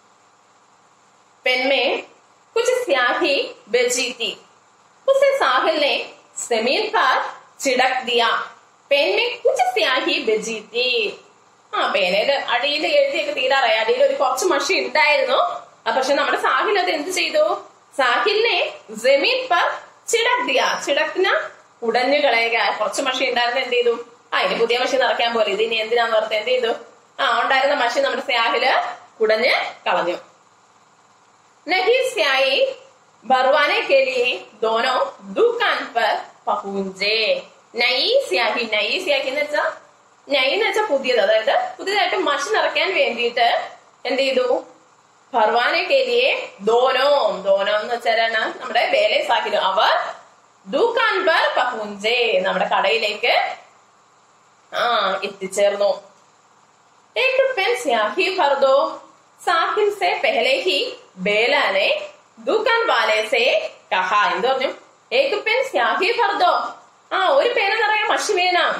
പെൻമേ കുछ स्याही बेची थी उसे साहिल ने जमीन पर छिड़क दिया पेन में कुछ स्याही बेची थी ആ പേനയില് അടിയിൽ എഴുതിയൊക്കെ തീരാറായി അടിയിൽ ഒരു കുറച്ച് മഷി ഉണ്ടായിരുന്നു ആ, പക്ഷെ നമ്മുടെ സാഹിൽ അത് എന്ത് ചെയ്തു സാഹിലിനെ ജമീൻ പർ ചിടക് ദിയ ചിടക്കിന ഉടഞ്ഞു കളയുക കുറച്ച് മഷി ഉണ്ടായിരുന്നു എന്ത് ചെയ്തു ആ ഇനി പുതിയ മഷി നിറയ്ക്കാൻ പോലെ ഇത് ഇനി എന്തിനാന്ന് ഓർത്ത് എന്ത് ചെയ്തു ആ ഉണ്ടായിരുന്ന മഷി നമ്മുടെ സാഹില് കുടഞ്ഞ് കളഞ്ഞു नहीं स्याही भरवाने के लिए दोनों दुकान पर पहुंचे നൈ സ്യാഹി നൈ സ്യാഹി എന്ന് വെച്ചാ നൈ എന്ന് വെച്ചാൽ പുതിയത് അതായത് പുതിയതായിട്ട് മഷി നിറയ്ക്കാൻ വേണ്ടിയിട്ട് എന്ത് ചെയ്തു ഭർവാനെ കേലിയെ ദോനോ ദോനോ എന്ന് വെച്ചാലാണ് നമ്മുടെ വേലെ സാഹിലും അവർ ദുക്കാൻ പർ പഹുഞ്ചേ നമ്മുടെ കടയിലേക്ക് ആ എത്തിച്ചേർന്നു एक पेन स्याही भर दो साहिल से पहले ही बेला ने दुकान वाले से कहा എന്ത് പറഞ്ഞു एक पेन स्याही भर दो ആ ഒരു പേന നിറയെ മഷി വേണം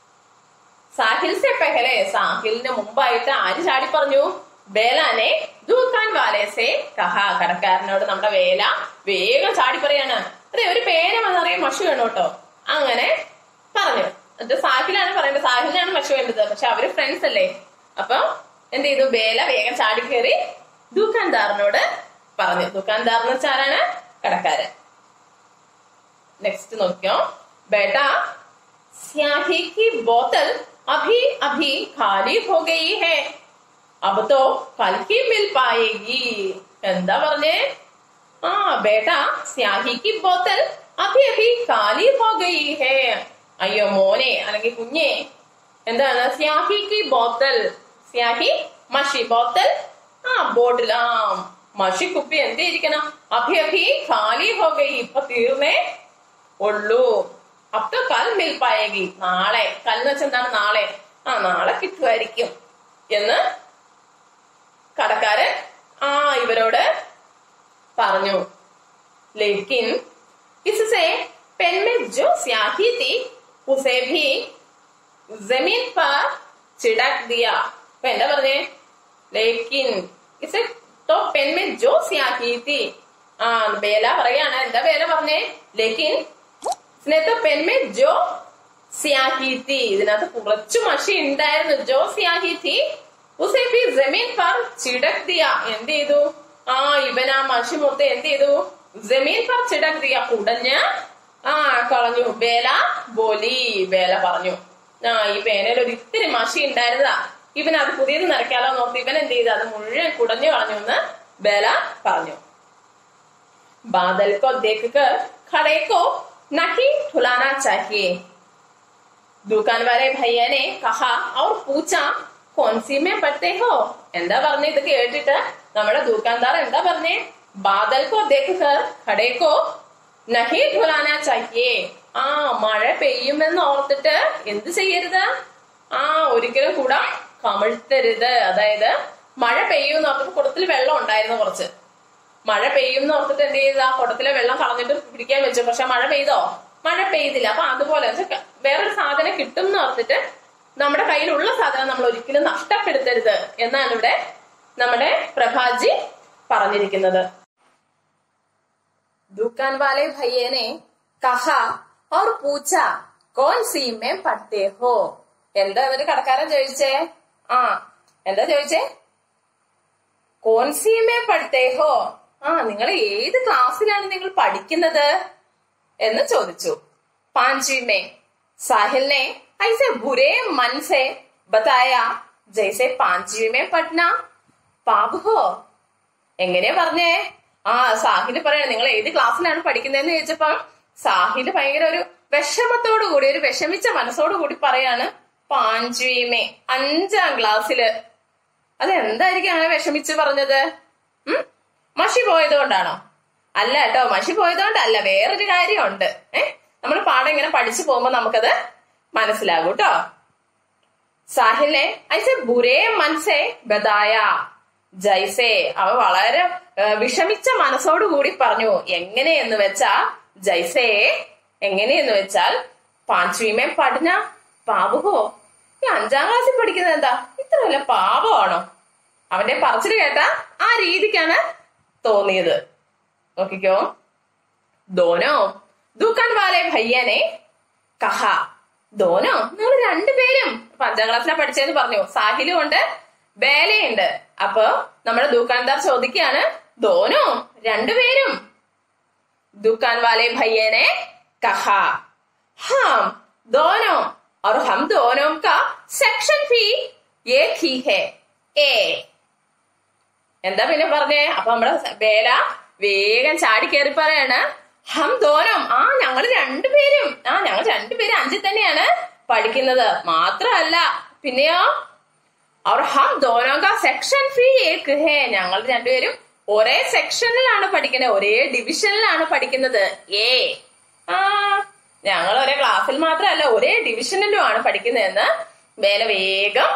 സാഹിൽ സെ പെഹലെ സാഹിലിന് മുമ്പായിട്ട് ആര് ചാടി പറഞ്ഞു ബേലാനെ ദൂക്കാൻ വാലേസെ കഹ കടക്കാരനോട് നമ്മുടെ വേല വേഗം ചാടി പറയാണ് അതെ ഒരു പേന നിറയെ മഷി വേണം കേട്ടോ അങ്ങനെ പറഞ്ഞു എന്നിട്ട് സാഹിലാണ് പറയുന്നത് സാഹിലിനാണ് മഷി വേണ്ടത് പക്ഷെ അവര് ഫ്രണ്ട്സ് അല്ലേ അപ്പൊ എന്ത് ചെയ്തു ബേല വേഗം ചാടി കയറി ദുക്കാൻദാറിനോട് പറഞ്ഞു ദുക്കാൻദാർ എന്ന് വെച്ചാൽ ആരാണ് കടക്കാരൻ നെക്സ്റ്റ് നോക്കിയോ ബേട്ടാ स्याही की बोतल अभी अभी खाली हो गई है अब तो कल ही मिल पाएगी എന്താ പറഞ്ഞേ ആ ബേട്ട സ്യാഹി കി ബോത്തൽ അഭി അഭി കാലി ഹോ ഗയി ഹേ അയ്യോ മോനെ അല്ലെങ്കിൽ കുഞ്ഞെ എന്താണ് സ്യാഹി കി ബോത്തൽ സ്യാഹി മഷി ബോത്തൽ ആ ബോട്ടിൽ ആ മഷി കുപ്പി എന്ത് ഇരിക്കണം അഭി അഭി ഖാലി ഹോ ഗയി ഇപ്പൊ തീർന്നേ ഉള്ളൂ അപ്പൊ കൽ മിൽ പായകി നാളെ കൽ എന്ന് വെച്ചാൽ എന്താണ് നാളെ ആ നാളെ കിട്ടുമായിരിക്കും എന്ന് കടക്കാരൻ ആ ഇവരോട് പറഞ്ഞു ലേക്കിൻ इससे पेन में जो स्याही थी उसे भी जमीन पर छिड़क दिया അപ്പൊ എന്താ പറഞ്ഞേ ലേക്കിൻ ഇसे तो पेन में जो स्याही थी ആ ബേല പറയാണ് എന്താ ബേല പറഞ്ഞേ ലേക്കിൻ ഇതിനകത്ത് പെൻമേ ജോ സ്യാഹി തീ ഇതിനകത്ത് കുറച്ച് മഷി ഉണ്ടായിരുന്നു ജോ സ്യാഹി തീ ഉസേ ബി ജമീൻ പർ ചിടക് ദിയ എന്ത് ചെയ്തു ആ ഇവൻ ആ മഷി മൊത്തം എന്ത് ചെയ്തു ജമീൻ പർ ചിടക് ദിയ കുടഞ്ഞ് ആ കളഞ്ഞു ബേല ബോലി ബേല പറഞ്ഞു ആ ഈ പേനയിൽ ഒരു ഇത്തിരി മഷി ഉണ്ടായിരുന്നതാ ഇവൻ അത് പുതിയത് നിറയ്ക്കാലോ നോക്കി ഇവൻ എന്ത് ചെയ്തു അത് മുഴുവൻ കുടഞ്ഞു കളഞ്ഞു എന്ന് ബേല പറഞ്ഞു बादल को देखकर खड़े को नहीं ठुलाना चाहिए दुकान वाले भैया ने कहा और पूछा कौन सी में पढ़ते हो എന്താ പറഞ്ഞ ഇത് കേട്ടിട്ട് നമ്മുടെ ദുക്കാൻദാർ എന്താ പറഞ്ഞേ ബാദൽ കോ ദേഖർ ഖടേ കോ നഹി ഠുലാന ചാഹിയേ ആ മഴ പെയ്യുമെന്ന് ഓർത്തിട്ട് എന്ത് ചെയ്യരുത് ആ ഒരിക്കലും കൂടെ കമിഴ്ത്തരുത് അതായത് മഴ പെയ്യുമെന്ന് ഓർത്തിട്ട് കുടത്തിൽ വെള്ളം ഉണ്ടായിരുന്നു കുറച്ച് മഴ പെയ്യും എന്ന് ഓർത്തിട്ട് എന്ത് ചെയ്ത ആ കുടത്തിലെ വെള്ളം കളഞ്ഞിട്ട് പിടിക്കാൻ വെച്ചു പക്ഷെ മഴ പെയ്തോ മഴ പെയ്തില്ല അപ്പൊ അതുപോലെ എന്ന് വെച്ചാ വേറൊരു സാധനം കിട്ടും എന്ന് ഓർത്തിട്ട് നമ്മുടെ കയ്യിലുള്ള സാധനം നമ്മൾ ഒരിക്കലും നഷ്ടപ്പെടുത്തരുത് എന്നാണ് ഇവിടെ നമ്മുടെ പ്രഭാജി പറഞ്ഞിരിക്കുന്നത് दुकान वाले भैया ने कहा और पूछा कौन सी में पढ़ते हो എന്താ എന്നിട്ട് കടക്കാരൻ ചോദിച്ചേ ആ എന്താ ചോദിച്ചേ കോൺസീമേ പഠിത്തേ ഹോ ആ നിങ്ങൾ ഏത് ക്ലാസ്സിലാണ് നിങ്ങൾ പഠിക്കുന്നത് എന്ന് ചോദിച്ചു പാഞ്ചിമേ സാഹിലിനെ ഐസെ ബുരേ മനസെ ബതായ ജൈസെ പാഞ്ചിമേ പഠന പാപ് ഹോ എങ്ങനെയാ പറഞ്ഞേ ആ സാഹില് പറയണ നിങ്ങൾ ഏത് ക്ലാസ്സിലാണ് പഠിക്കുന്നതെന്ന് ചോദിച്ചപ്പോ സാഹില് ഭയങ്കര ഒരു വിഷമത്തോടു കൂടി ഒരു വിഷമിച്ച മനസ്സോടു കൂടി പറയാണ് പാഞ്ചുമേ അഞ്ചാം ക്ലാസ്സില് അതെന്തായിരിക്കും അങ്ങനെ വിഷമിച്ച് പറഞ്ഞത് ഉം മഷി പോയത് കൊണ്ടാണോ അല്ല കേട്ടോ മഷി പോയത് കൊണ്ടല്ല വേറൊരു കാര്യമുണ്ട് ഏ നമ്മൾ പാഠം ഇങ്ങനെ പഠിച്ചു പോകുമ്പോ നമുക്കത് മനസ്സിലാകും കേട്ടോ സാഹിലിനെ ഐസെ ബുരേ മനസ്സേ ബദായ ജൈസേ അവ വളരെ ഏ, വിഷമിച്ച മനസ്സോടുകൂടി പറഞ്ഞു എങ്ങനെയെന്ന് വെച്ചാ ജൈസേ എങ്ങനെയെന്ന് വെച്ചാൽ പാഞ്ചുമേ പഠന പാപുഹോ ഈ അഞ്ചാം ക്ലാസ്സിൽ പഠിക്കുന്നത് എന്താ ഇത്ര വല്ല പാപമാണോ അവന്റെ പറച്ചിൽ കേട്ട ആ രീതിക്കാണ് തോന്നിയത് നോക്കിക്കോ ദോനോ ദുക്കാൻ വാലെ ഭയ്യനെ കഹ ദോനോ നിങ്ങൾ രണ്ടുപേരും ഇപ്പൊ അഞ്ചാം ക്ലാസ്സിലാ പഠിച്ചതെന്ന് പറഞ്ഞു സാഹിലും ഉണ്ട് ബേലയുണ്ട് അപ്പൊ നമ്മുടെ ദുക്കാൻദാർ ചോദിക്കുകയാണ് ദോനോ രണ്ടുപേരും दुकान वाले भैया ने कहा हम दोनों और हम दोनों का सेक्शन भी एक ही है ए എന്താ പിന്നെ പറഞ്ഞേ അപ്പൊ നമ്മുടെ ബേല വേഗം ചാടി കയറി പറയാണ് ഹം ദോനം ആ ഞങ്ങൾ രണ്ടുപേരും ആ ഞങ്ങൾ രണ്ടുപേരും അഞ്ചിൽ തന്നെയാണ് പഠിക്കുന്നത് മാത്രമല്ല പിന്നെയോ और हम दोनों का सेक्शन भी एक है ഞങ്ങൾ രണ്ടുപേരും ഒരേ സെക്ഷനിലാണ് പഠിക്കുന്നത് ഒരേ ഡിവിഷനിലാണ് പഠിക്കുന്നത് ഏ ആ ഞങ്ങൾ ഒരേ ക്ലാസ്സിൽ മാത്രമല്ല ഒരേ ഡിവിഷനിലും ആണ് പഠിക്കുന്നതെന്ന് വേല വേഗം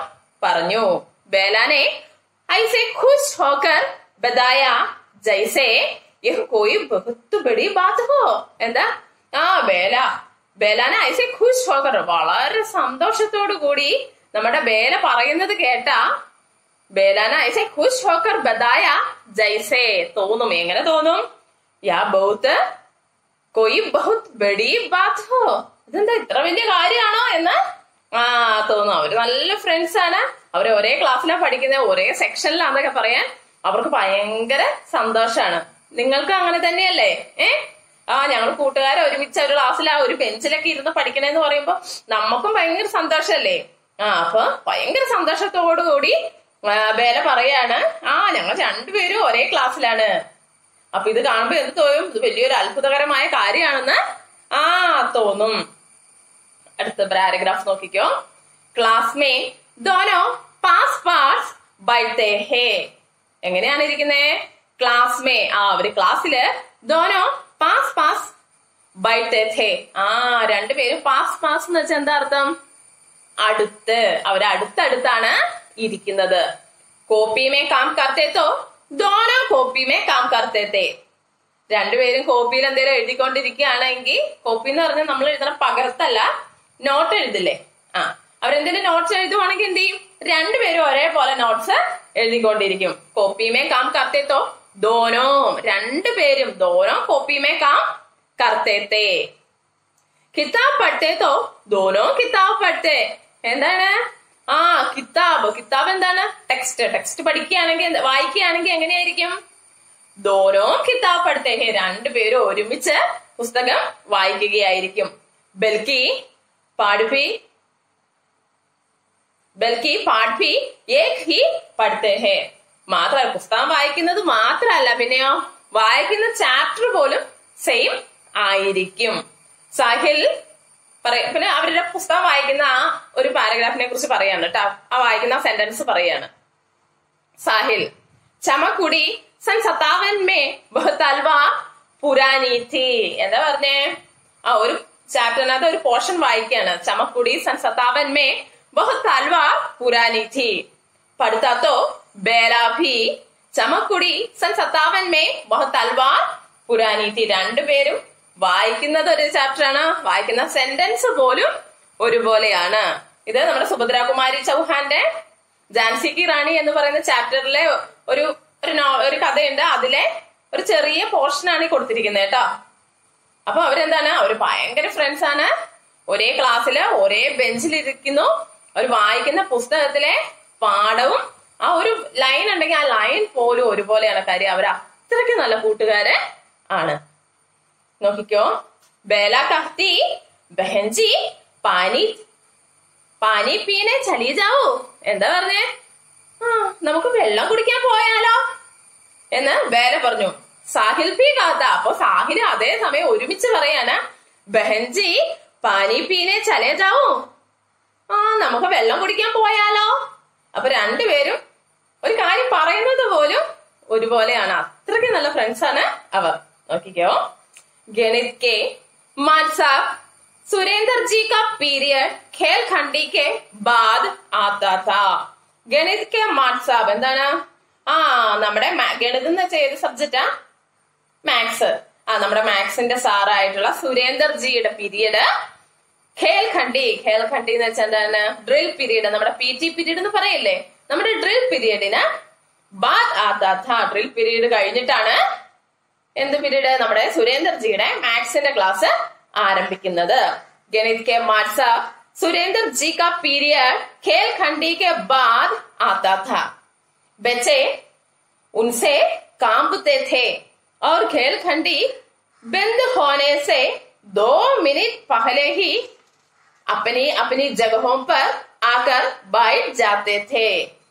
പറഞ്ഞു ബേലാനെ ഐസെ ഖുഷ് ഹോക്കർ ബദായ ജൈസെ യഹ് കോയി ബഹുത്ത് ബഡി ബാത് ഹോ എന്താ ആ ബേല ബേലാനെ ഐസെ ഖുഷ് ഹോക്കർ വളരെ സന്തോഷത്തോടു കൂടി നമ്മുടെ ബേല പറയുന്നത് കേട്ടാ ബേലാന ഐസെ ഖുഷ് ഹോക്കർ ബദായ ജൈസെ തോന്നും എങ്ങനെ തോന്നും യാ ബൗത്ത് കൊയ് ബഹുത് ബഡി ബാത് ഹോ ഇതെന്താ ഇത്ര വലിയ കാര്യമാണോ എന്ന് ആ തോന്നും അവര് നല്ല ഫ്രണ്ട്സ് ആണ് അവര് ഒരേ ക്ലാസ്സിലാണ് പഠിക്കുന്നത് ഒരേ സെക്ഷനിലാന്നൊക്കെ പറയാൻ അവർക്ക് ഭയങ്കര സന്തോഷാണ് നിങ്ങൾക്ക് അങ്ങനെ തന്നെയല്ലേ ഏ ആ ഞങ്ങൾ കൂട്ടുകാരെ ഒരുമിച്ച് ഒരു ക്ലാസ്സിലാ ഒരു ബെഞ്ചിലൊക്കെ ഇരുന്ന് പഠിക്കണേന്ന് പറയുമ്പോ നമുക്കും ഭയങ്കര സന്തോഷല്ലേ ആ അപ്പൊ ഭയങ്കര സന്തോഷത്തോടു കൂടി ആ, ബേല പറയാണ് ആ ഞങ്ങൾ രണ്ടുപേരും ഒരേ ക്ലാസ്സിലാണ് അപ്പൊ ഇത് കാണുമ്പോ എന്ത് തോന്നും ഇത് വലിയൊരു അത്ഭുതകരമായ കാര്യമാണെന്ന് ആ തോന്നും അടുത്ത പാരഗ്രാഫ് നോക്കിക്കോ ക്ലാസ് മേ ദോനോ പാസ് പാസ് ബൈത്തെ ഹേ എങ്ങനെയാണ് ഇരിക്കുന്നേ ക്ലാസ് മേ ആ അവര് ക്ലാസ്സില് ദോനോ പാസ് പാസ് ബൈത്തെ ഥേ ആ രണ്ടുപേരും പാസ് പാസ് എന്ന് വെച്ചാൽ എന്താ അർത്ഥം അടുത്ത് അവര് അടുത്തടുത്താണ് ഇരിക്കുന്നത് കോപ്പി മേ കാം കർത്തേ തോ ദോനോ കോപ്പി മേ കാം കർത്തേ തേ രണ്ടുപേരും കോപ്പിയിൽ എന്തെങ്കിലും എഴുതിക്കൊണ്ടിരിക്കുകയാണെങ്കിൽ കോപ്പി എന്ന് പറഞ്ഞാൽ നമ്മൾ എഴുതണ പകർത്തല്ല നോട്ട് എഴുതില്ലേ ആ അവരെന്തെങ്കിലും നോട്ട്സ് എഴുതുവാണെങ്കിൽ എന്ത് ചെയ്യും രണ്ടുപേരും ഒരേപോലെ നോട്ട്സ് എഴുതിക്കൊണ്ടിരിക്കും കോപ്പിമേ കാം കർത്തേത്തോ ദോനോ രണ്ടുപേരും ദോനോ കോപ്പിമേ കാം കർത്തേത്തേ കിതാബ് പഠിത്തേത്തോ ദോനോ കിതാബ് പഠിത്തേ എന്താണ് ആ കിതാബ് കിതാബ് എന്താണ് ടെക്സ്റ്റ് ടെക്സ്റ്റ് പഠിക്കുകയാണെങ്കിൽ എന്ത്- വായിക്കുകയാണെങ്കിൽ എങ്ങനെയായിരിക്കും ദോനോ കിതാബ് പഠിത്തേ ഹേ രണ്ടുപേരും ഒരുമിച്ച് പുസ്തകം വായിക്കുകയായിരിക്കും ബൽക്കി പാടുഭി ബൽക്കി പാഠ്ഭി ഏക് ഹി പഠിത്തേ ഹേ മാത്രമല്ല പുസ്തകം വായിക്കുന്നത് മാത്രമല്ല പിന്നെയോ വായിക്കുന്ന ചാപ്റ്റർ പോലും സെയിം ആയിരിക്കും സാഹിൽ പറയ പിന്നെ അവരുടെ പുസ്തകം വായിക്കുന്ന ആ ഒരു പാരഗ്രാഫിനെ കുറിച്ച് പറയാണ് കേട്ടോ ആ വായിക്കുന്ന സെന്റൻസ് പറയാണ് साहिल ചമക്കുടി സൻ സത്താവൻ മേ ബഹുത് അൽവ പുരാനി थी എന്താ പറഞ്ഞേ ആ ഒരു ചാപ്റ്ററിനകത്ത് ഒരു പോർഷൻ വായിക്കാണ് ചമക്കുടി സൻ സത്താവൻ മേ ബഹുത് അൽവ പുരാനി थी പഠിത്താ तो बेला भी ചമക്കുടി സൻ സത്താവൻ മേ ബഹുത് അൽവ പുരാനി थी രണ്ടുപേരും വായിക്കുന്നത് ഒരു ചാപ്റ്റർ ആണ് വായിക്കുന്ന സെന്റൻസ് പോലും ഒരുപോലെയാണ് ഇത് നമ്മുടെ സുഭദ്രാകുമാരി ചൗഹാന്റെ ജാൻസി കി റാണി എന്ന് പറയുന്ന ചാപ്റ്ററിലെ ഒരു ഒരു നോ ഒരു കഥയുണ്ട് അതിലെ ഒരു ചെറിയ പോർഷനാണ് ഈ കൊടുത്തിരിക്കുന്നത് കേട്ടോ അപ്പൊ അവരെന്താണ് അവര് ഭയങ്കര ഫ്രണ്ട്സ് ആണ് ഒരേ ക്ലാസ്സില് ഒരേ ബെഞ്ചിൽ ഇരിക്കുന്നു അവർ വായിക്കുന്ന പുസ്തകത്തിലെ പാഠവും ആ ഒരു ലൈൻ ഉണ്ടെങ്കിൽ ആ ലൈൻ പോലും ഒരുപോലെയാണ് കാര്യം അവർ അത്രയ്ക്ക് നല്ല കൂട്ടുകാര് ആണ് നോക്കിക്കോ ബേല കഹ്തി ബഹൻജി പാനി പാനി പീനെ ചലി ജാവൂ എന്താ പറഞ്ഞേ ആ നമുക്ക് വെള്ളം കുടിക്കാൻ പോയാലോ എന്ന് ബേല പറഞ്ഞു സാഹിൽ പി കാത്ത അപ്പൊ സാഹില് അതേ സമയം ഒരുമിച്ച് പറയാണ് ബഹൻജി പാനി പീനെ ചലേ ജാവൂ ആ നമുക്ക് വെള്ളം കുടിക്കാൻ പോയാലോ അപ്പൊ രണ്ടുപേരും ഒരു കാര്യം പറയുന്നത് പോലും ഒരുപോലെയാണ് അത്രയ്ക്ക് നല്ല ഫ്രണ്ട്സ് ആണ് അവർ നോക്കിക്കോ ഗണിത് കെ मान साहब सुरेंद्र जी का पीरियड खेल खंडी के बाद आता था ഗണിത് കെ മാറ്റ് സാബ് എന്താണ് ആ നമ്മുടെ മാ- ഗണിതം എന്ന് വെച്ചാൽ ഏത് സബ്ജക്റ്റാ മാത്സ് ആ നമ്മുടെ മാത്സിന്റെ സാറായിട്ടുള്ള സുരേന്ദർ ജിയുടെ പീരീഡ് ഖേൽ ഖണ്ഡി ഖേൽ ഖണ്ഡി എന്ന് വെച്ചാൽ എന്താണ് ഡ്രിൽ പീരീഡ് നമ്മുടെ പി ടി പീരീഡ് എന്ന് പറയില്ലേ നമ്മുടെ ഡ്രിൽ പീരീഡിന് ബാദ് ആത്താ ഥാ ഡ്രിൽ പീരീഡ് കഴിഞ്ഞിട്ടാണ് എന്ത് പീരീഡ് നമ്മുടെ സുരേന്ദർ ജിയുടെ മാത്സിന്റെ ക്ലാസ് ആരംഭിക്കുന്നത് ഗണിത് കെ മാത്സ സുരേന്ദർ ജി का पीरियड खेल खंडी के बाद आता था बच्चे उनसे कांपते थे और खेल खंडी बंद होने से दो मिनट पहले ही अपनी अपनी जगहों पर आकर बैठ जाते थे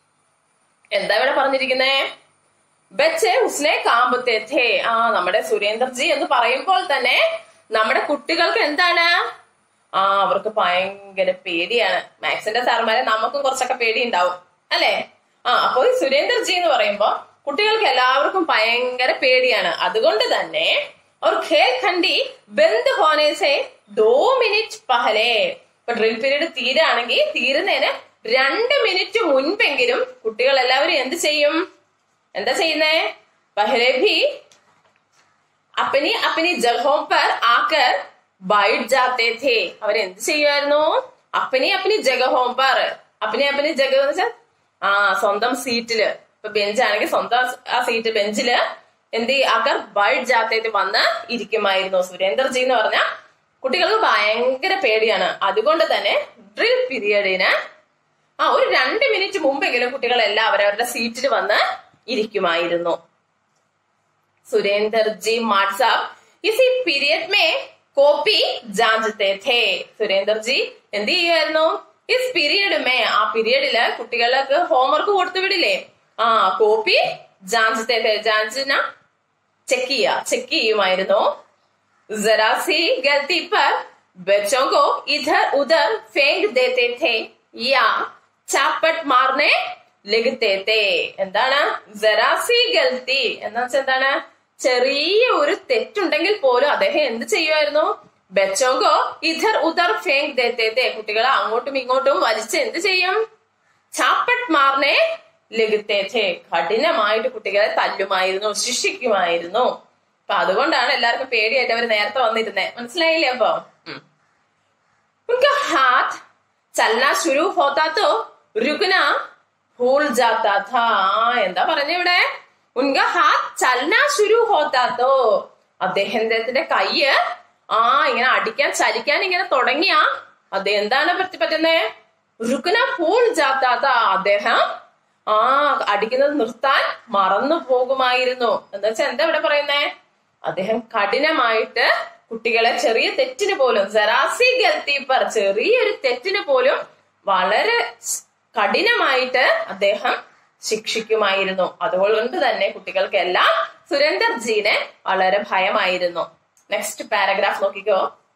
എന്താ ഇവിടെ പറഞ്ഞിരിക്കുന്നേ ബച്ചെ ഉസ്നെ കാമ്പത്തെ ഥേ ആ നമ്മുടെ സുരേന്ദർജി എന്ന് പറയുമ്പോൾ തന്നെ നമ്മുടെ കുട്ടികൾക്ക് എന്താണ് ആ അവർക്ക് ഭയങ്കര പേടിയാണ് മാത്സിന്റെ സാറുമാരെ നമുക്കും കുറച്ചൊക്കെ പേടി ഉണ്ടാവും അല്ലെ ആ അപ്പൊ ഈ സുരേന്ദർജി എന്ന് പറയുമ്പോ കുട്ടികൾക്ക് എല്ലാവർക്കും ഭയങ്കര പേടിയാണ് അതുകൊണ്ട് തന്നെ और खेल खंडी बंद होने से दो मिनट पहले ഇപ്പൊ ഡ്രിൽ പീരീഡ് തീരാണെങ്കിൽ തീരുന്നതിന് രണ്ട് മിനിറ്റ് മുൻപെങ്കിലും കുട്ടികൾ എല്ലാവരും എന്ത് ചെയ്യും എന്താ ചെയ്യുന്നേ പഹലെ ഭി അപ്പനി അപ്പനി ജഗഹോം പർ ആക്കർ ബൈഠ് ജാത്തെ ഥേ അവരെന്ത് ചെയ്യുമായിരുന്നു അപ്പനി അപ്പനി ജഗഹോം പർ അപ്പനി അപ്പനി ജഗ എന്ന് വെച്ചാൽ ആ സ്വന്തം സീറ്റില് ഇപ്പൊ ബെഞ്ചാണെങ്കിൽ സ്വന്തം ആ സീറ്റ് ബെഞ്ചില് എന്ത് ആക്കർ ബൈഠ് ജാത്തെ ഥേ വന്ന് ഇരിക്കുമായിരുന്നു സുരേന്ദർജി എന്ന് പറഞ്ഞ കുട്ടികൾക്ക് ഭയങ്കര പേടിയാണ് അതുകൊണ്ട് തന്നെ ഡ്രിൽ പീരിയഡിന് ആ ഒരു രണ്ട് മിനിറ്റ് മുമ്പെങ്കിലും കുട്ടികളെല്ലാം അവരവരുടെ സീറ്റിൽ വന്ന് ഇരിക്കുമായിരുന്നു सुरेंद्र जी माट साहब इसी पीरियड में കോപ്പി ജാഞ്ചത്തെ ഥേ സുരേന്ദർ ജി എന്ത് ചെയ്യുമായിരുന്നു ഇസ് പീരിയഡ് മേ ആ പീരിയഡില് കുട്ടികൾക്ക് ഹോംവർക്ക് കൊടുത്തു വിടില്ലേ ആ കോപ്പി ജാഞ്ചത്തെ ഥേ ജാഞ്ചിന ചെക്ക് ചെയ്യുക ചെക്ക് ചെയ്യുമായിരുന്നു जरा सी गलती पर बच्चों को इधर उधर फेंक देते थे या ചാപ്പട്ട് മാർനെ ലഗത്തെ തേ എന്താണ് ജറാസി ഗൽത്തി എന്ന് വെച്ചാൽ എന്താണ് ചെറിയ ഒരു തെറ്റുണ്ടെങ്കിൽ പോലും അദ്ദേഹം എന്ത് ചെയ്യുമായിരുന്നു ബച്ചോങ്കോ ഇധർ ഉദർ ഫേങ്ക് ദേത്തെ തേ കുട്ടികളെ അങ്ങോട്ടും ഇങ്ങോട്ടും വലിച്ച് എന്ത് ചെയ്യും ചാപ്പട്ട് മാർനെ ലഗത്തെ ഥേ കഠിനമായിട്ട് കുട്ടികളെ തല്ലുമായിരുന്നു ശിക്ഷിക്കുമായിരുന്നു അപ്പൊ അതുകൊണ്ടാണ് എല്ലാവർക്കും പേടിയായിട്ട് അവർ നേരത്തെ വന്നിരുന്നേ മനസ്സിലായില്ലേ അപ്പൊ ഉം. उनका हाथ चलना शुरू होता तो रुकना भूल जाता था ആ, എന്താ പറഞ്ഞ ഇവിടെ ഉൻക ഹാത്ത് ചലന ശുരു ഹോത്താത്തോ അദ്ദേഹത്തിന്റെ കയ്യ് ആ ഇങ്ങനെ അടിക്കാൻ ചലിക്കാൻ ഇങ്ങനെ തുടങ്ങിയ അദ്ദേഹം എന്താണ് പറ്റി പറ്റുന്നേ റുക്കന ഭൂൾ ജാത്താത്ത അദ്ദേഹം ആ അടിക്കുന്നത് നിർത്താൻ മറന്നു പോകുമായിരുന്നു എന്ന് വെച്ചാൽ എന്താ ഇവിടെ പറയുന്നേ അദ്ദേഹം കഠിനമായിട്ട് കുട്ടികളെ ചെറിയ തെറ്റിന് പോലും ജറാസി ഗൽത്തി പർ ചെറിയൊരു തെറ്റിന് പോലും വളരെ കഠിനമായിട്ട് അദ്ദേഹം ശിക്ഷിക്കുമായിരുന്നു അതുകൊണ്ട് തന്നെ കുട്ടികൾക്കെല്ലാം സുരേന്ദർ ജീനെ വളരെ ഭയമായിരുന്നു നെക്സ്റ്റ് പാരഗ്രാഫ് നോക്കിക്കോ